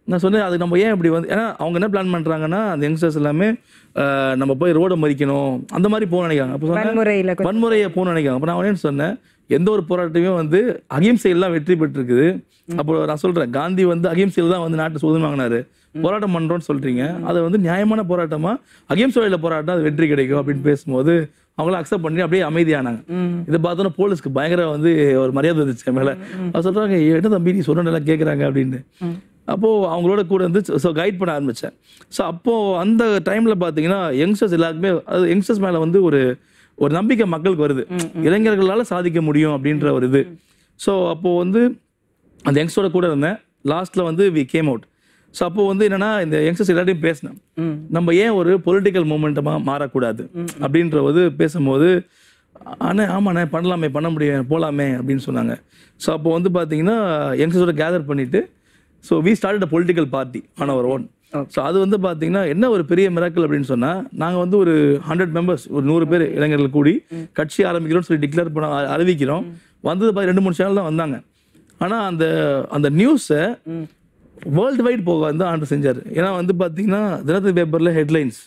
நான் சொன்னேன் அது நம்ம ஏன் இப்படி வந்து ஏன்னா அவங்க என்ன பிளான் பண்றாங்கன்னா அந்த யங்ஸ்டர்ஸ் எல்லாமே ஆஹ், நம்ம போய் ரோடை மறிக்கணும் அந்த மாதிரி போக நினைக்கிறாங்க அப்போ சொன்னேன் வன்முறையில கொஞ்சம் வன்முறையை போகணும்னு நினைக்கிறாங்க அப்போ நான் என்ன சொன்னேன் எந்த ஒரு போராட்டமே வந்து அகிம்சையில் தான் வெற்றி பெற்றிருக்குது அப்போ நான் சொல்றேன் காந்தி வந்து அகிம்சையில் தான் வந்து நாட்டு சுதந்திரம் வாங்கினாரு போராட்டம் பண்றோம்னு சொல்றீங்க அது வந்து நியாயமான போராட்டமா அகிம்சை வழியில போராட்டம் அது வெற்றி கிடைக்கும் அப்படின்னு பேசும்போது அவங்களும் அக்செப்ட் பண்ணி அப்படியே அமைதியானாங்க இதை பார்த்தோன்னா போலீஸ்க்கு பயங்கர வந்து ஒரு மரியாதை வந்துச்சு என் மேல அவர் சொல்றாங்க என்ன தம்பி நீ சொன்னதெல்லாம் கேட்குறாங்க அப்படின்னு அப்போ அவங்களோட கூட வந்து ஸோ கைட் பண்ண ஆரம்பிச்சேன் ஸோ அப்போ அந்த டைம்ல பாத்தீங்கன்னா யங்ஸ்டர்ஸ் எல்லாருக்குமே அது யங்ஸ்டர்ஸ் மேல வந்து ஒரு ஒரு நம்பிக்கை மக்களுக்கு வருது இளைஞர்களால சாதிக்க முடியும் அப்படின்ற ஒரு இது ஸோ அப்போ வந்து அந்த யங்ஸ்டரோட கூட இருந்தேன் லாஸ்ட்ல வந்து வி கேம் அவுட் ஸோ அப்போ வந்து என்னன்னா இந்த யங்ஸ்டர்ஸ் எல்லாத்தையும் பேசினேன் நம்ம ஏன் ஒரு பொலிட்டிக்கல் மூமெண்ட்டமாக மாறக்கூடாது அப்படின்ற போது பேசும்போது அண்ணே ஆமாண்ணே பண்ணலாமே பண்ண முடியும் போகலாமே அப்படின்னு சொன்னாங்க ஸோ அப்போ வந்து பார்த்தீங்கன்னா யங்ஸ்டர்ஸோட கேதர் பண்ணிட்டு so we start a political party on our own so அது வந்து பார்த்தீங்கன்னா என்ன ஒரு பெரிய மிராக்கல் அப்படின்னு சொன்னால் நாங்கள் வந்து ஒரு ஹண்ட்ரட் மெம்பர்ஸ் ஒரு நூறு பேர் இளைஞர்கள் கூடி கட்சி ஆரம்பிக்கிறோம்னு சொல்லி டிக்ளேர் பண்ண அ- அறிவிக்கிறோம் வந்தது பார்த்து ரெண்டு மூணு சேனல் தான் வந்தாங்க ஆனால் அந்த அந்த நியூஸை வேர்ல்டு வைட் போக வந்து ஆண்டு செஞ்சார் ஏன்னா வந்து பார்த்தீங்கன்னா தினத்தந்தி பேப்பரில் ஹெட்லைன்ஸ்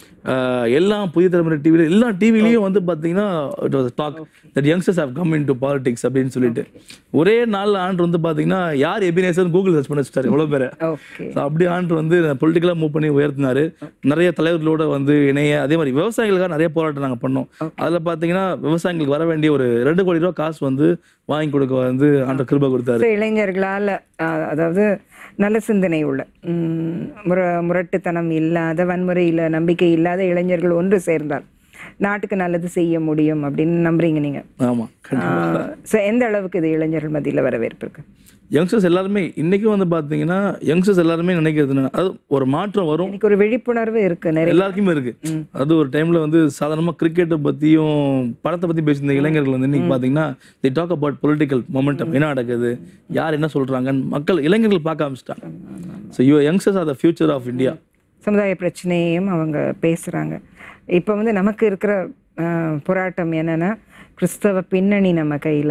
எல்லாம் புதிய தலைமுறை டிவியில் எல்லா டிவிலையும் வந்து பார்த்தீங்கன்னா it was talk that youngsters have come in to politics அப்படின்னு சொல்லிட்டு ஒரே நாள் ஆண்டு வந்து பார்த்தீங்கன்னா யார் எபினேசன் கூகுள் சர்ச் பண்ண வச்சுட்டாரு எவ்வளோ பேரை ஓகே So, அப்படி ஆண்டு வந்து பொலிட்டிக்கலாக மூவ் பண்ணி உயர்த்தினாரு நிறைய தலைவர்களோட வந்து இணைய அதே மாதிரி விவசாயிகளுக்காக நிறைய போராட்டம் நாங்கள் பண்ணோம் அதில் பார்த்தீங்கன்னா விவசாயிகளுக்கு வர வேண்டிய ஒரு ரெண்டு கோடி ரூபா காசு வந்து வாங்கி கொடுக்க வந்து ஆண்டு கிருபை கொடுத்தாரு So, இளைஞர்களால அஹ், அதாவது நல்ல சிந்தனை உள்ள உம், முர முரட்டுத்தனம் இல்லாத வன்முறையில் நம்பிக்கை இல்லாத இளைஞர்கள் ஒன்று சேர்ந்தால் நாட்டுக்கு நல்லது செய்ய முடியும் அப்படின்னு நம்புறீங்க நீங்க ஆமாம் கண்டிப்பாக ஸோ எந்த அளவுக்கு இது இளைஞர்கள் மத்தியில் வரவேற்பு இருக்கு யங்ஸ்டர்ஸ் எல்லாருமே இன்னைக்கும் வந்து பார்த்தீங்கன்னா யங்ஸ்டர்ஸ் எல்லாருமே நினைக்கிறது என்னன்னா, அது ஒரு மாற்றம் வரும் இன்னைக்கு ஒரு விழிப்புணர்வு இருக்கு நிறைய எல்லாருக்குமே இருக்கு அது ஒரு டைம்ல வந்து சாதாரணமா கிரிக்கெட்டை பத்தியும் படத்தை பத்தி பேசியிருந்த இளைஞர்கள் வந்து இன்னைக்கு பாத்தீங்கன்னா the talk about political momentum என்ன நடக்குது யார் என்ன சொல்றாங்கன்னு மக்கள் இளைஞர்கள் பார்க்க ஆரம்பிச்சிட்டாங்க so you youngsters are the future of India சமுதாய பிரச்சனையையும் அவங்க பேசுகிறாங்க இப்போ வந்து நமக்கு இருக்கிற அஹ், போராட்டம் என்னன்னா கிறிஸ்தவ பின்னணி நம்ம கையில்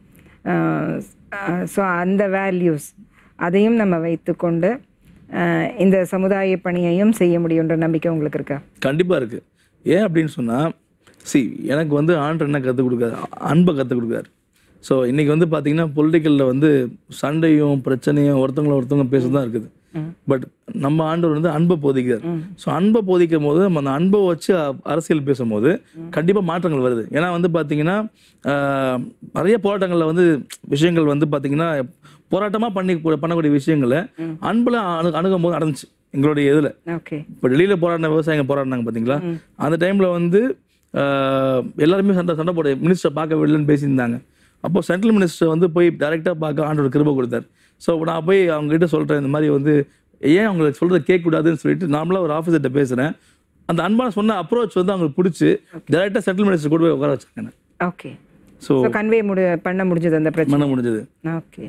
இருக்குது ஸோ அந்த வேல்யூஸ் அதையும் நம்ம வைத்துக்கொண்டு அஹ், இந்த சமுதாய பணியையும் செய்ய முடியுன்ற நம்பிக்கை உங்களுக்கு இருக்கா கண்டிப்பா இருக்கு ஏன் அப்படின்னு சொன்னா சி எனக்கு வந்து ஆண்டர் என்ன கற்றுக் கொடுக்காரு அன்பை கற்றுக் கொடுக்காரு ஸோ இன்னைக்கு வந்து பார்த்தீங்கன்னா பொலிட்டிக்கலில் வந்து சண்டையும் பிரச்சனையும் ஒருத்தவங்கள ஒருத்தவங்க பேச தான் இருக்குது பட் நம்ம ஆண்டவர் வந்து அன்பை போதிக்கிறார் ஸோ அன்பை போதிக்கும் போது நம்ம அந்த அன்பை வச்சு அ- அரசியல் பேசும்போது கண்டிப்பாக மாற்றங்கள் வருது ஏன்னா வந்து பார்த்தீங்கன்னா ஆஹ், நிறைய போராட்டங்களில் வந்து விஷயங்கள் வந்து பார்த்தீங்கன்னா போராட்டமாக பண்ணி பண்ணக்கூடிய விஷயங்களை அன்பில் அணு அணுகும் போது நடந்துச்சு எங்களுடைய இதில் ஓகே இப்போ டெல்லியில் போராடின விவசாயிங்க போராடினாங்க பார்த்தீங்களா அந்த டைமில் வந்து ஆஹ், எல்லாருமே சண்டை சண்டை போட மினிஸ்டர் பார்க்க விடலன்னு பேசியிருந்தாங்க அப்போ சென்ட்ரல் மினிஸ்டர் வந்து போய் டைரெக்டாக பார்க்க ஆண்டோட கிருபை கொடுத்தார் ஸோ நான் போய் அவங்க கிட்ட சொல்கிறேன் இந்த மாதிரி வந்து ஏன் அவங்களுக்கு சொல்கிறத கேட்கக்கூடாதுன்னு சொல்லிட்டு நார்மலாக ஒரு ஆஃபீஸர்கிட்ட பேசுகிறேன் அந்த அன்பான சொன்ன அப்ரோச் வந்து அவங்களுக்கு பிடிச்சி டைரெக்டாக சென்ட்ரல் மினிஸ்டர் கூட போய் உட்கார வச்சாங்க ஓகே ஸோ ஸோ கன்வே முடி பண்ண முடிஞ்சது அந்த பிரச்சனை பண்ண முடிஞ்சது ஓகே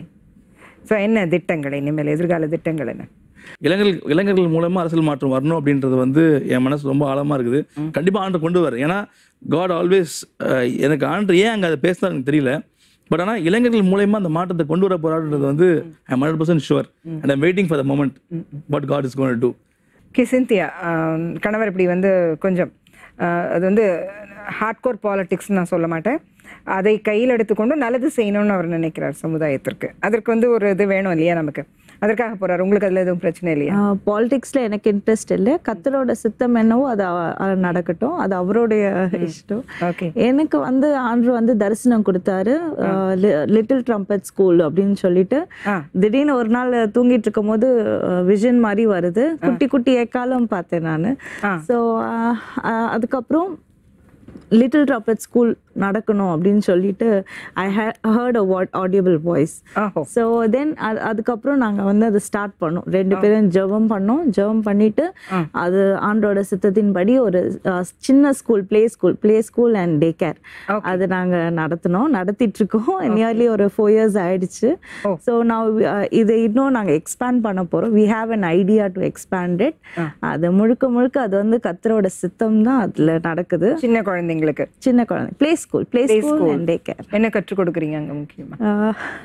ஸோ என்ன திட்டங்கள் இனிமேல் எதிர்கால திட்டங்கள் என்ன இளைஞர்கள் இளைஞர்கள் மூலமா அரசியல் மாற்றம் வரணும் அப்படின்றது வந்து என் மனசு ரொம்ப ஆழமா இருக்குது கண்டிப்பா ஆண்டு கொண்டு வர ஏன்னா காட் ஆல்வேஸ் எனக்கு ஆண்டு ஏன் அங்க அதை பேசினா எனக்கு தெரியல பட் ஆனா இளைஞர்கள் மூலயமா அந்த மாற்றத்தை கொண்டு வர போராடுறது வந்து I hundred percent sure and I'm waiting for the moment but God is gonna do கிசிந்தியா கணவர் இப்படி வந்து கொஞ்சம் ஆஹ், அது வந்து ஹார்ட்கோர் பாலிடிக்ஸ் நான் சொல்ல மாட்டேன் அதை கையில் எடுத்துக்கொண்டு நல்லது செய்யணும்னு அவர் நினைக்கிறார் சமுதாயத்திற்கு அதற்கு வந்து ஒரு இது வேணும் இல்லையா நமக்கு அதற்காக போறார் உங்களுக்கு அதில் எதுவும் பிரச்சனை இல்லையா பாலிடிக்ஸில் எனக்கு இன்ட்ரெஸ்ட் இல்லை கத்தரோட சித்தம் என்னவோ அது அவ- அது நடக்கட்டும் அது அவருடைய இஷ்டம் ஓகே எனக்கு வந்து ஆண்டு வந்து தரிசனம் கொடுத்தாரு லிட்டில் ட்ரம்பட் ஸ்கூல் அப்படின்னு சொல்லிட்டு ஆ. திடீர்னு ஒரு நாள் தூங்கிட்டு இருக்கும் போது விஷன் மாதிரி வருது குட்டி குட்டி ஏக்காலம் பார்த்தேன் நான் ஆ. ஸோ அதுக்கப்புறம் லிட்டில் ட்ராப்பட் ஸ்கூல் நடக்கணும் அப்படின்னு சொல்லிட்டு I heard a what audible voice ஓஹோ ஸோ தென் அதுக்கப்புறம் நாங்கள் வந்து அதை ஸ்டார்ட் பண்ணோம் ரெண்டு பேரும் ஜெபம் பண்ணோம் ஜெபம் பண்ணிட்டு அது ஆண்டோட சித்தத்தின்படி ஒரு அஹ், சின்ன school play school play school and day care அது நாங்கள் நடத்தினோம் நடத்திட்டு இருக்கோம் நியர்லி ஒரு ஃபோர் இயர்ஸ் ஆயிடுச்சு ஓ. ஸோ நான் இது இன்னும் நாங்கள் எக்ஸ்பேண்ட் பண்ண போகிறோம் we have an idea to expand it அது முழுக்க முழுக்க அது வந்து கத்தரோட சித்தம் தான் அதில் நடக்குது சின்ன குழந்தைங்களுக்கு சின்ன குழந்தை play school play Play school school. And day care என்ன கற்றுக் கொடுக்குறீங்க அங்கே முக்கியமா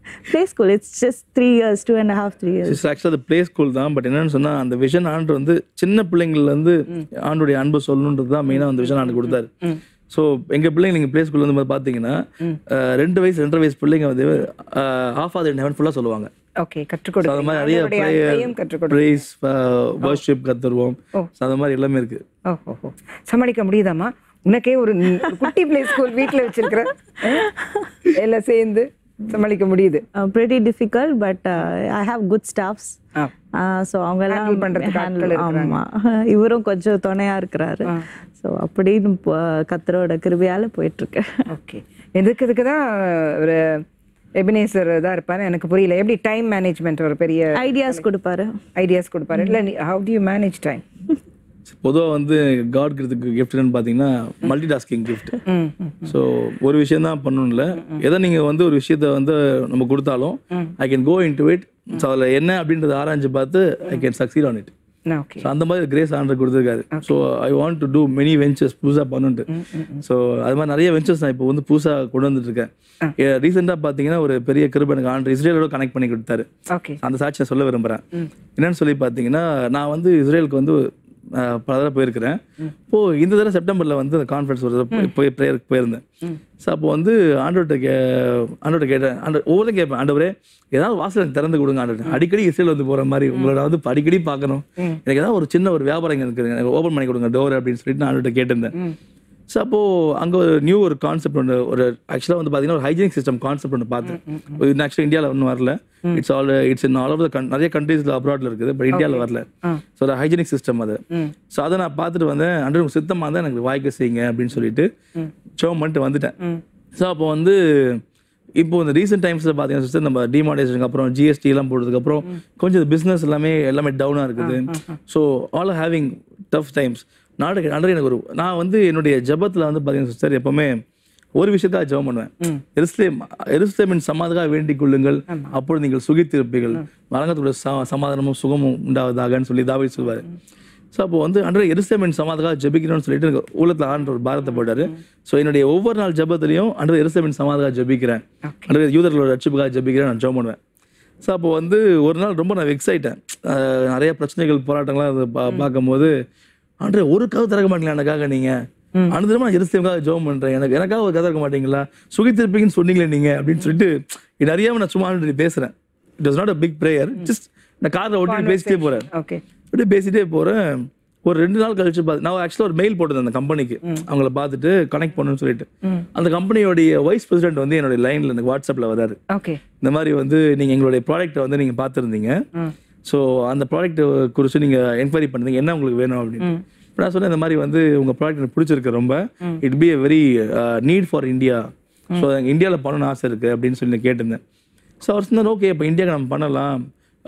play school it's just three years two and half three years ஆக்சுவலாக அது ப்ளே ஸ்கூல் தான் பட் என்னன்னு சொன்னா அந்த விஷன் ஆண்டு வந்து சின்ன பிள்ளைங்கள்ல இருந்து ஆண்டுடைய அன்பு சொல்லணுன்றது தான் மெயினாக அந்த விஷன் ஆண்டு கொடுத்தாரு ஸோ எங்க பிள்ளைங்க நீங்க ப்ளே ஸ்கூல்ல வந்து பார்த்தீங்கன்னா அஹ், ரெண்டு வயசு ரெண்டரை வயசு பிள்ளைங்க வந்து ஆஃப் ஆஃப் ஹெவன் ஃபுல்லாக சொல்லுவாங்க ஓகே கற்றுக் So, அது மாதிரி நிறைய கொடுங்க அன்பையும் கற்றுக் கொடுங்க ப்ரேஸ் வர்ஷிப் கற்றுருவோம் So, அந்த மாதிரி எல்லாமே இருக்கு ஓ ஓ ஓ சமாளிக்க முடியுதாம்மா உனக்கே ஒரு ந- ஒரு குட்டி பிளே ஸ்கூல் வீட்டில் வச்சிருக்கிற அஹ், எல்லாம் சேர்ந்து சமாளிக்க முடியுது pretty difficult but I have good staffs ah so அவங்க எல்லாம் Handle பண்றதுக்கு ஆட்கள் இருக்கிறாங்க. ஆமா இவரும் கொஞ்சம் துணையா இருக்கிறாரு ஸோ அப்படின்னு போ- கத்தரோட கிருபையால போயிட்டு இருக்கு ஓகே எதுக்கு இதுக்கு தான் ஒரு எபினேசர் தான் இருப்பாரு எனக்கு புரியல எப்படி டைம் மேனேஜ்மெண்ட் ஒரு பெரிய ஐடியாஸ் கொடுப்பாரு ஐடியாஸ் கொடுப்பாரு இல்லை how do you manage time பொதுவாக வந்து காட் கிஃப்ட்டுக்கு கிஃப்ட்னு பார்த்தீங்கன்னா மல்டி டாஸ்கிங் கிஃப்ட் ம் ம் ஸோ ஒரு விஷயம் தான் பண்ணணும்ல எதை நீங்கள் வந்து ஒரு விஷயத்த வந்து நம்ம கொடுத்தாலும் I can go in to it so அதில் என்ன அப்படின்றத ஆராய்ஞ்சு பார்த்து I can succeed on it okay so அந்த மாதிரி கிரேஸ் ஆண்டர் கொடுத்துருக்காரு so I want to do many ventures புதுசாக பண்ணுன்ட்டு ஸோ அது மாதிரி நிறைய வெஞ்சர்ஸ் நான் இப்போ வந்து புதுசாக கொண்டு வந்துட்டு இருக்கேன் ரீசெண்டாக பார்த்தீங்கன்னா ஒரு பெரிய கிருப எனக்கு ஆண்டர் இஸ்ரேலோட கனெக்ட் பண்ணி கொடுத்தாரு ஓகே அந்த சாட்சியை சொல்ல விரும்புகிறேன் என்னன்னு சொல்லி பார்த்தீங்கன்னா நான் வந்து இஸ்ரேலுக்கு வந்து அஹ், பல தடவை போயிருக்கிறேன் இப்போ இந்த தடவை செப்டம்பரில் வந்து அந்த கான்ஃபரன்ஸ் ஒரு தடவை போய் ப்ரேயருக்கு போயிருந்தேன் ஸோ அப்போ வந்து ஆண்டவர்கிட்ட கே ஆண்டவர்கிட்ட கேட்டேன் ஆண்டு ஒவ்வொரு கேட்பேன் ஆண்டவரே ஏதாவது வாசல் எனக்கு திறந்து கொடுங்க ஆண்டவர் அடிக்கடி இஸ்ரேல் வந்து போகிற மாதிரி உங்களோட வந்து இப்ப அடிக்கடி பார்க்கணும் எனக்கு ஏதாவது ஒரு சின்ன ஒரு வியாபாரம் இங்கே இருக்குது எனக்கு ஓப்பன் பண்ணி கொடுங்க டோர் அப்படின்னு சொல்லிட்டு நான் ஆண்டவர்கிட்ட கேட்டிருந்தேன் ஸோ அப்போது அங்கே ஒரு நியூ ஒரு கான்செப்ட் ஒன்று ஒரு ஆக்சுவலாக வந்து பார்த்தீங்கன்னா ஒரு ஹைஜீனிக் சிஸ்டம் கான்செப்ட் ஒன்று பார்த்தேன் இது ஆக்சுவலி இந்தியாவில் ஒன்றும் வரல it's all it's in all of the நிறைய கண்ட்ரீஸில் அப்ராட்ல இருக்குது பட் இந்தியாவில் வரல ஸோ ஒரு ஹைஜீனிக் சிஸ்டம் அது ஸோ அதை நான் பார்த்துட்டு வந்தேன் அன்று சித்தமாக தான் எனக்கு வாய்க்க செய்யுங்க அப்படின்னு சொல்லிட்டு சோம் பண்ணிட்டு வந்துட்டேன் ஸோ அப்போ வந்து இப்போ இந்த ரீசெண்ட் டைம்ஸில் பார்த்தீங்கன்னா சிஸ்டர் நம்ம டிமானிட்டேஷனுக்கு அப்புறம் ஜிஎஸ்டி எல்லாம் போட்டதுக்கப்புறம் கொஞ்சம் பிஸ்னஸ் எல்லாமே எல்லாமே டவுனாக இருக்குது so all having tough times நாடு நாடு எனக்கு ஒரு நான் வந்து என்னுடைய ஜபத்தில் வந்து பார்த்தீங்கன்னா சிஸ்டர் எப்பவுமே ஒரு விஷயத்தாக ஜெபம் பண்ணுவேன் எருசலேம் எருசலேமின் சமாதான வேண்டிக் கொள்ளுங்கள் அப்பொழுது நீங்கள் சுகித்திருப்பீர்கள் வழங்கத்தோட சமாதானமும் சுகமும் உண்டாவதாகன்னு சொல்லி தாவீது சொல்வார் ஸோ அப்போ வந்து அன்றே எருசலேமின் சமாதான ஜெபிக்கணும்னு சொல்லிட்டு எனக்கு உள்ளத்தில் ஆண்டு ஒரு பாரத்தை போட்டாரு ஸோ என்னுடைய ஒவ்வொரு நாள் ஜெபத்திலையும் அன்றே எருசலேமின் சமாதான ஜெபிக்கிறேன் அன்றே யூதர்களோட ரட்சிப்புக்காக ஜெபிக்கிறேன் நான் ஜெபம் பண்ணுவேன் ஸோ அப்போ வந்து ஒரு நாள் ரொம்ப நான் வெக்ஸ் ஆயிட்டேன் அஹ் நிறைய பிரச்சனைகள் போராட்டங்கள்லாம் அதை பா பார்க்கும்போது ஆண்டே ஒரு கவு திறக்க மாட்டீங்களா எனக்காக நீங்க அனுதினமா நான் எருசலேமுக்காக ஜெபம் பண்றேன் எனக்கு எனக்காக ஒரு கதை இருக்க மாட்டீங்களா சுகித்திருப்பீங்கன்னு சொன்னீங்களே நீங்க அப்படின்னு சொல்லிட்டு இது அறியாம நான் சும்மா ஆண்டு பேசுறேன் it was not a big prayer just நான் காரில் ஓட்டிட்டு பேசிட்டே போறேன் ஓகே அப்படியே பேசிட்டே போறேன் ஒரு ரெண்டு நாள் கழிச்சு பார்த்து நான் ஆக்சுவலாக ஒரு மெயில் போட்டிருந்தேன் அந்த கம்பெனிக்கு அவங்கள பார்த்துட்டு கனெக்ட் பண்ணணும்னு சொல்லிட்டு அந்த கம்பெனியோடைய வைஸ் பிரசிடென்ட் வந்து என்னோட லைன்ல எனக்கு வாட்ஸ்அப்ல வராரு ஓகே இந்த மாதிரி வந்து நீங்க எங்களுடைய ப்ராடக்ட்டை வந்து நீங்க பார்த்துருந்தீங்க ஸோ அந்த ப்ராடக்ட் குறித்து நீங்க என்கொயரி பண்ணுறீங்க என்ன உங்களுக்கு வேணும் அப்படின்னு இப்ப நான் சொன்னேன் இந்த மாதிரி வந்து உங்க ப்ராடக்ட் எனக்கு பிடிச்சிருக்கு ரொம்ப it be a very need for India so எனக்கு இந்தியாவில் பண்ணணும்னு ஆசை இருக்கு அப்படின்னு சொல்லி நான் கேட்டிருந்தேன் ஸோ அவர் சொன்னார் ஓகே இப்போ இந்தியாவுக்கு நம்ம பண்ணலாம்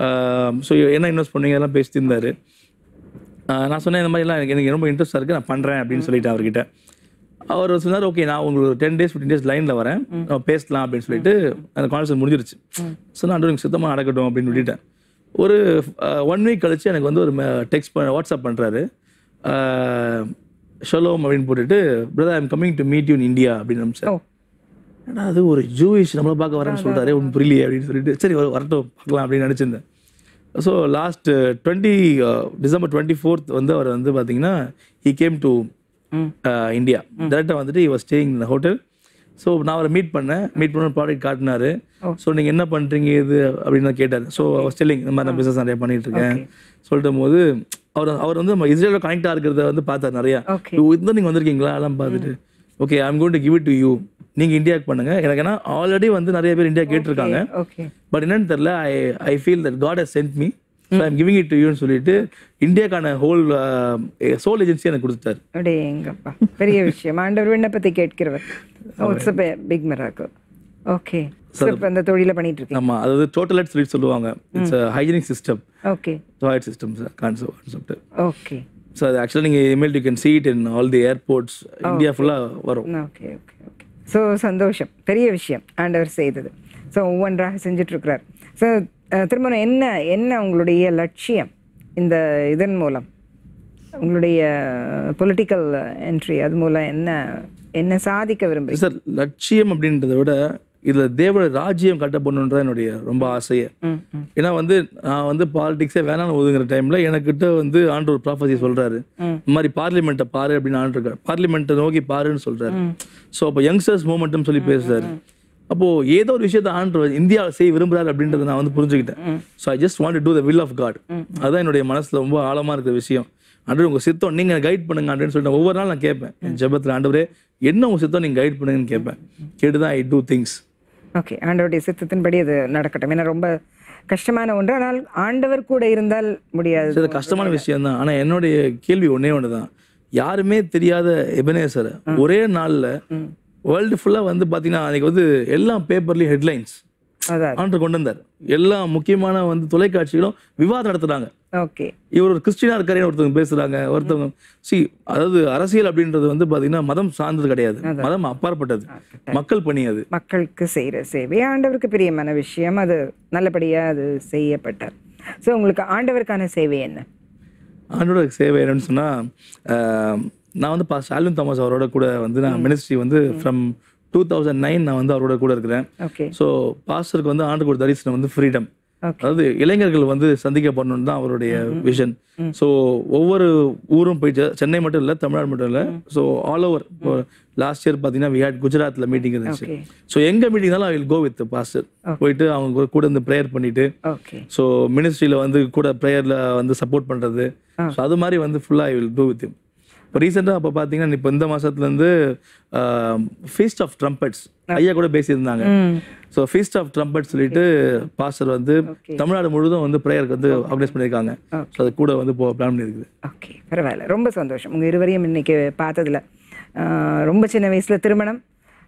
ஸோ என்ன இன்வெஸ்ட் பண்ணீங்க அதெல்லாம் பேசிட்டு இருந்தாரு ஆஹ் நான் சொன்னேன் இந்த மாதிரிலாம் எனக்கு எனக்கு ரொம்ப இன்ட்ரெஸ்டாக இருக்குது நான் பண்ணுறேன் அப்படின்னு சொல்லிட்டு அவர்கிட்ட அவர் சொன்னார் ஓகே நான் உங்களுக்கு டென் டேஸ் ஃபிஃப்டின் டேஸ் லைனில் வரேன் நம்ம பேசலாம் அப்படின்னு சொல்லிட்டு அந்த கான்வர்சேஷன் முடிஞ்சிருச்சு ஸோ நான் எனக்கு சுத்தமாக நடக்கட்டும் அப்படின்னு விட்டுட்டேன் ஒரு ஒன் வீக் கழிச்சு எனக்கு வந்து ஒரு டெக்ஸ்ட் பண்ண வாட்ஸ்அப் பண்ணுறாரு ஷலோம் அப்படின்னு போட்டுட்டு brother I'm coming to meet you in India அப்படின்னு அனுப்பிச்சேன் ஓ ஏன்னா அது ஒரு ஜூயிஷ் நம்மளை பார்க்க வரேன்னு சொல்லிட்டாரு ஒன்றும் புரியலையே அப்படின்னு சொல்லிட்டு சரி வர- வரட்டும் பார்க்கலாம் அப்படின்னு நினச்சிருந்தேன் so last twenty December twenty fourth வந்து அவர் வந்து பார்த்தீங்கன்னா ஹி கேம் டு இந்தியா டேரெக்டாக வந்துட்டு he was staying in the hotel so நான் அவரை மீட் பண்ணேன் மீட் பண்ண ப்ராடக்ட் காட்டினாரு ஸோ நீங்கள் என்ன பண்ணுறீங்க இது அப்படின்னு நான் கேட்டார் ஸோ அவர் ஸ்டெல்லிங் இந்த மாதிரி நான் பிஸ்னஸ் நிறைய பண்ணிட்டு இருக்கேன் சொல்லிட்டு போது அவர் அவர் வந்து நம்ம இஸ்ரேலில் கனெக்டாக இருக்கிறத வந்து பார்த்தார் நிறையா Okay. இந்த நீங்கள் வந்திருக்கீங்களா அதெல்லாம் பார்த்துட்டு okay I'm going to give it to you நீங்கள் இந்தியாவுக்கு பண்ணுங்க எனக்கு ஏன்னா ஆல்ரெடி வந்து நிறைய பேர் இந்தியா கேட்டிருக்காங்க ஓகே பட் என்னன்னு தெரியல I I feel that God has sent me so I'm giving it to யூன்னு சொல்லிட்டு இந்தியாக்கான ஹோல் சோல் ஏஜென்சி எனக்கு கொடுத்துட்டாரு அப்படியே எங்கப்பா பெரிய விஷயம் ஆண்டவர் விண்ணப்பத்தை கேட்கிறவர் இட்ஸ் பிக் மிராக்கல் ஓகே இப்போ அந்த தொழிலை பண்ணிட்டு இருக்கீங்க ஆமா அதாவது டோட்டலைட் சொல்லி சொல்லுவாங்க it's hygienic system okay toilet system concept okay so அது ஆக்சுவலாக நீங்கள் email you can see it in all the airports India ஃபுல்லாக வரும் ஓகே ஓகே ஓகே ஸோ சந்தோஷம் பெரிய விஷயம் ஆண்டவர் செய்தது ஸோ ஒவ்வொன்றாக செஞ்சுட்டு இருக்கிறார் ஸோ திருமணம் என்ன என்ன உங்களுடைய லட்சியம் இந்த இதன் மூலம் உங்களுடைய பொலிட்டிக்கல் என்ட்ரி அது மூலம் என்ன என்ன சாதிக்க விரும்புறீங்க சார் லட்சியம் அப்படின்றத விட இதுல தேவ ராஜ்யம் கட்டப்படணுன்ற என்னுடைய ரொம்ப ஆசையே ம் ம் ஏன்னா வந்து நான் வந்து பாலிடிக்ஸே வேணாம்னு ஒதுங்குற டைம்ல எனக்கிட்ட வந்து ஆண்டு ஒரு ப்ராஃபஸி சொல்றாரு இந்த மாதிரி பார்லிமெண்ட்டை பாரு அப்படின்னு ஆண்டு இருக்காரு பார்லிமெண்ட்டை நோக்கி பாருன்னு சொல்றாரு ஸோ அப்போ யங்ஸ்டர்ஸ் மூமெண்ட்னு சொல்லி பேசுறாரு அப்போ ஏதோ ஒரு விஷயத்தை ஆண்டு இந்தியாவில் செய்ய விரும்புறாரு அப்படின்றத நான் வந்து புரிஞ்சுக்கிட்டேன் so I just want to the will of God அதுதான் என்னுடைய மனசுல ரொம்ப ஆழமா இருக்கிற விஷயம் ஆண்டு உங்க சித்தம் நீங்க கைட் பண்ணுங்க ஆண்டுன்னு சொல்லிட்டு ஒவ்வொரு நாள் நான் கேட்பேன் என் ஜெபத்துல ஆண்டவரே என்ன உங்க சித்தம் நீங்க கைட் பண்ணுங்கன்னு கேட்பேன் கேட்டு தான் ஐ டூ திங்ஸ் ஓகே ஆண்டவருடைய சித்தத்தின்படி அது நடக்கட்டும் ஏன்னா ரொம்ப கஷ்டமான ஒன்று ஆனால் ஆண்டவர் கூட இருந்தால் முடியாது இது கஷ்டமான விஷயம் தான் ஆனா என்னுடைய கேள்வி ஒண்ணே ஒண்ணுதான் யாருமே தெரியாத எபனேசர் ஒரே நாள்ல வேர்ல்டு ஃபுல்லா வந்து பாத்தீங்கன்னா அன்னைக்கு வந்து எல்லா பேப்பர்லயும் ஹெட்லைன்ஸ் அதான் ஆண்டு கொண்டு வந்தார் எல்லா முக்கியமான வந்து தொலைக்காட்சிகளும் விவாதம் நடத்துறாங்க ஓகே இவர் ஒரு கிறிஸ்டினா இருக்காரே ஒருத்தவங்க பேசுறாங்க ஒருத்தவங்க சி அதாவது அரசியல் அப்படின்றது வந்து பாத்தீங்கன்னா மதம் சார்ந்தது கிடையாது மதம் அப்பாற்பட்டது மக்கள் பணி அது மக்களுக்கு செய்கிற சேவை ஆண்டவருக்கு பிரியமான விஷயம் அது நல்லபடியாக அது செய்யப்பட்டார் ஸோ உங்களுக்கு ஆண்டவருக்கான சேவை என்ன ஆண்டோட சேவை என்னன்னு சொன்னா ஆஹ், நான் வந்து பாஸ் ஆல்வின் தாமஸ் அவரோட கூட வந்து நான் மினிஸ்ட்ரி வந்து ஃப்ரம் டூ தௌசண்ட் நைன் நான் வந்து அவரோட கூட இருக்கிறேன் ஓகே ஸோ பாஸ்டருக்கு வந்து ஆண்டுக்கு ஒரு தரிசனம் வந்து ஃப்ரீடம் Okay. அதாவது இளைஞர்கள் வந்து சந்திக்கப்படணும்னு தான் அவருடைய விஷன் ஸோ ஒவ்வொரு ஊரும் போயிட்டு சென்னை மட்டும் இல்லை தமிழ்நாடு மட்டும் இல்லை ஸோ ஆல் ஓவர் இப்போ லாஸ்ட் இயர் பார்த்தீங்கன்னா வி ஹேட் குஜராத்தில் மீட்டிங் இருந்துச்சு Okay. ஸோ எங்கே மீட்டிங்னாலும் I will go with pastor போயிட்டு அவங்க கூட இருந்து ப்ரேயர் பண்ணிட்டு ஓகே ஸோ மினிஸ்ட்ரியில் வந்து கூட ப்ரேயரில் வந்து சப்போர்ட் பண்ணுறது ஸோ அது மாதிரி வந்து ஃபுல்லாக ஐ வில் டூ வித் இப்போ ரீசெண்டாக அப்போ பார்த்தீங்கன்னா இப்போ இந்த மாதத்துலேருந்து ஃபீஸ்ட் ஆஃப் ட்ரம்பட்ஸ் ஐயா கூட பேசியிருந்தாங்க ஸோ ஃபீஸ்ட் ஆஃப் ட்ரம்பட் சொல்லிட்டு பாஸ்டர் வந்து தமிழ்நாடு முழுதும் வந்து ப்ரேயருக்கு வந்து ஆர்கனைஸ் பண்ணியிருக்காங்க ஸோ அது கூட வந்து போ பிளான் பண்ணியிருக்குது ஓகே பரவாயில்ல ரொம்ப சந்தோஷம் உங்கள் இருவரையும் இன்னைக்கு பார்த்ததுல ஆஹ், ரொம்ப சின்ன வயசில் திருமணம்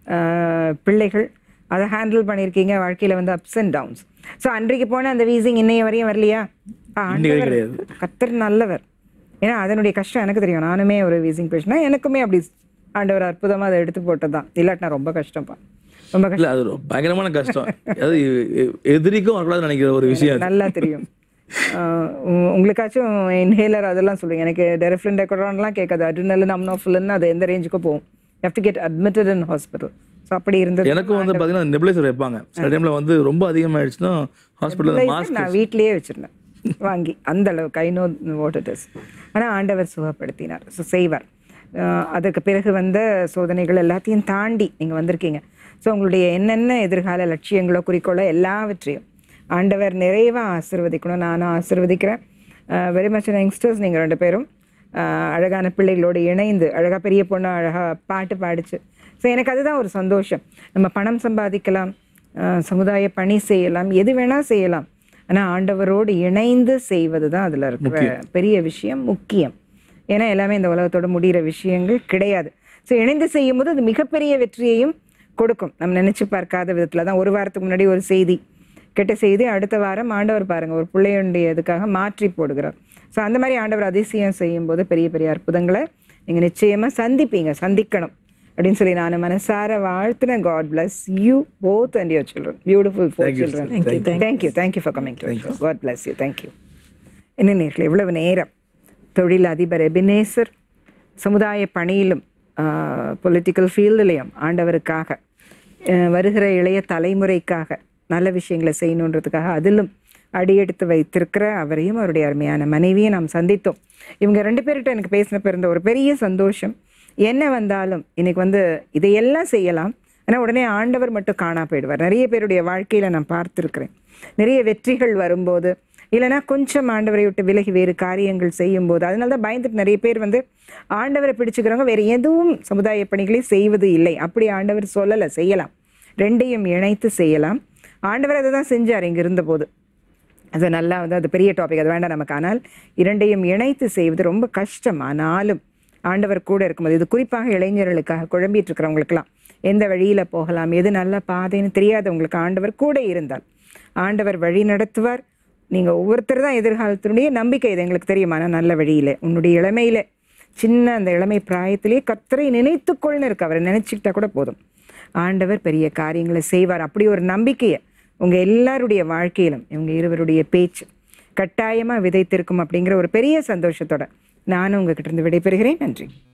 ஆஹ், பிள்ளைகள் அதை ஹேண்டில் பண்ணியிருக்கீங்க வாழ்க்கையில் வந்து அப்ஸ் அண்ட் டவுன்ஸ் ஸோ அன்றைக்கு போன அந்த வீசிங் இன்னைய வரையும் வரலையா ஆ, இன்னைக்கு ஆண்டவர் கிடையாது. கத்தர் நல்லவர் ஏன்னா அதனுடைய கஷ்டம் எனக்கு தெரியும் நானுமே ஒரு வீசிங் பேசினா எனக்குமே அப்படி ஆண்டவர் அற்புதமாக அதை எடுத்து போட்டது தான் இல்லாட்டினா ரொம்ப கஷ்டம்ப்பா ரொம்ப கஷ்டம் இல்லை அது ரொம்ப பயங்கரமான கஷ்டம் அதாவது எ- எ- எதிரிக்கும் வரக்கூடாதுன்னு நினைக்கிற ஒரு விஷயம் அது. நல்லா தெரியும் ஆஹ் உ- உங்களுக்காச்சும் இன்ஹேலர் அதெல்லாம் சொல்லுங்க எனக்கு டெரஃபிலின் டெக்கோரான்லாம் கேட்காது அட்ரினலின் அம்னோஃபிலின் அது எந்த ரேஞ்சுக்கும் போகும் have to get admitted in hospital so அப்படி இருந்தது எனக்கும் வந்து பார்த்தீங்கன்னா நெபுலைசர் வைப்பாங்க சில டைமில் வந்து ரொம்ப அதிகமாகிடுச்சுன்னா ஹாஸ்பிட்டலில் மாஸ்க் நான் வீட்லயே வச்சிருந்தேன் வாங்கி அந்த அளவுக்கு I know what it is ஆனால் ஆண்டவர் சுகப்படுத்தினார் ஸோ செய்வார் ஆஹ் அதற்கு பிறகு வந்த சோதனைகள் எல்லாத்தையும் தாண்டி நீங்கள் வந்திருக்கீங்க ஸோ உங்களுடைய என்னென்ன எதிர்கால லட்சியங்களோ குறிக்கோளோ எல்லாவற்றையும் ஆண்டவர் நிறைவாக ஆசிர்வதிக்கணும் நானும் ஆசிர்வதிக்கிறேன் வெரி மச் யங்ஸ்டர்ஸ் நீங்கள் ரெண்டு பேரும் ஆஹ் அழகான பிள்ளைகளோடு இணைந்து அழகாக பெரிய பொண்ணு அழகாக பாட்டு பாடிச்சு ஸோ எனக்கு அதுதான் ஒரு சந்தோஷம் நம்ம பணம் சம்பாதிக்கலாம் ஆஹ் சமுதாய பணி செய்யலாம் எது வேணால் செய்யலாம் ஆனால் ஆண்டவரோடு இணைந்து செய்வது தான் அதில் இருக்கிற பெரிய விஷயம் முக்கியம் ஏன்னா எல்லாமே இந்த உலகத்தோட முடிகிற விஷயங்கள் கிடையாது ஸோ இணைந்து செய்யும்போது அது மிகப்பெரிய வெற்றியையும் கொடுக்கும் நம்ம நினைச்சு பார்க்காத விதத்தில் தான் ஒரு வாரத்துக்கு முன்னாடி ஒரு செய்தி கெட்ட செய்தி அடுத்த வாரம் ஆண்டவர் பாருங்க ஒரு பிள்ளையுடைய இதுக்காக மாற்றி போடுகிறார் ஸோ அந்த மாதிரி ஆண்டவர் அதிசயம் செய்யும்போது பெரிய பெரிய அற்புதங்களை நீங்கள் நிச்சயமாக சந்திப்பீங்க சந்திக்கணும் அப்படின்னு சொல்லி நான் மனசார வாழ்த்துனேன் God bless you both and your children beautiful four children thank you thank you for coming to God bless you thank you என்ன நேரில் இவ்வளவு நேரம் தொழில் அதிபர் எபினேசர் சமுதாய பணியிலும் பொலிட்டிக்கல் ஃபீல்டுலேயும் ஆண்டவருக்காக அஹ், வருகிற இளைய தலைமுறைக்காக நல்ல விஷயங்களை செய்யணுன்றதுக்காக அதிலும் அடியெடுத்து வைத்திருக்கிற அவரையும் அவருடைய அருமையான மனைவியும் நாம் சந்தித்தோம் இவங்க ரெண்டு பேர்கிட்ட எனக்கு பேசினப்ப இருந்த ஒரு பெரிய சந்தோஷம் என்ன வந்தாலும் இன்னைக்கு வந்து இதையெல்லாம் செய்யலாம் ஆனால் உடனே ஆண்டவர் மட்டும் காணா போயிடுவார் நிறைய பேருடைய வாழ்க்கையில் நான் பார்த்துருக்கிறேன் நிறைய வெற்றிகள் வரும்போது இல்லைன்னா கொஞ்சம் ஆண்டவரை விட்டு விலகி வேறு காரியங்கள் செய்யும்போது அதனால தான் பயந்துட்டு நிறைய பேர் வந்து ஆண்டவரை பிடிச்சுக்கிறவங்க வேறு எதுவும் சமுதாய பணிகளை செய்வது இல்லை அப்படி ஆண்டவர் சொல்லலை செய்யலாம் ரெண்டையும் இணைத்து செய்யலாம் ஆண்டவர் அதை தான் செஞ்சார் இங்கே இருந்தபோது அது நல்லா வந்து அது பெரிய டாபிக் அது வேண்டாம் நமக்கு ஆனால் இரண்டையும் இணைத்து செய்வது ரொம்ப கஷ்டம் ஆனாலும் ஆண்டவர் கூட இருக்கும்போது இது குறிப்பாக இளைஞர்களுக்காக குழம்பிட்டு இருக்கிறவங்களுக்கெல்லாம் எந்த வழியில் போகலாம் எது நல்ல பாதைன்னு தெரியாதவங்களுக்கு ஆண்டவர் கூட இருந்தால் ஆண்டவர் வழி நடத்துவார் நீங்கள் ஒவ்வொருத்தர் தான் எதிர்காலத்தினுடைய நம்பிக்கை இது எங்களுக்கு தெரியும் ஆனால் நல்ல வழியில் உன்னுடைய இளமையில சின்ன அந்த இளமை பிராயத்திலேயே கத்தரை நினைத்துக்கொள்னு இருக்கு அவரை நினைச்சுக்கிட்டா கூட போதும் ஆண்டவர் பெரிய காரியங்களை செய்வார் அப்படி ஒரு நம்பிக்கையை உங்க எல்லாருடைய வாழ்க்கையிலும் இவங்க இருவருடைய பேச்சு கட்டாயமா விதைத்திருக்கும் அப்படிங்கிற ஒரு பெரிய சந்தோஷத்தோட நானும் உங்ககிட்ட இருந்து விடைபெறுகிறேன் நன்றி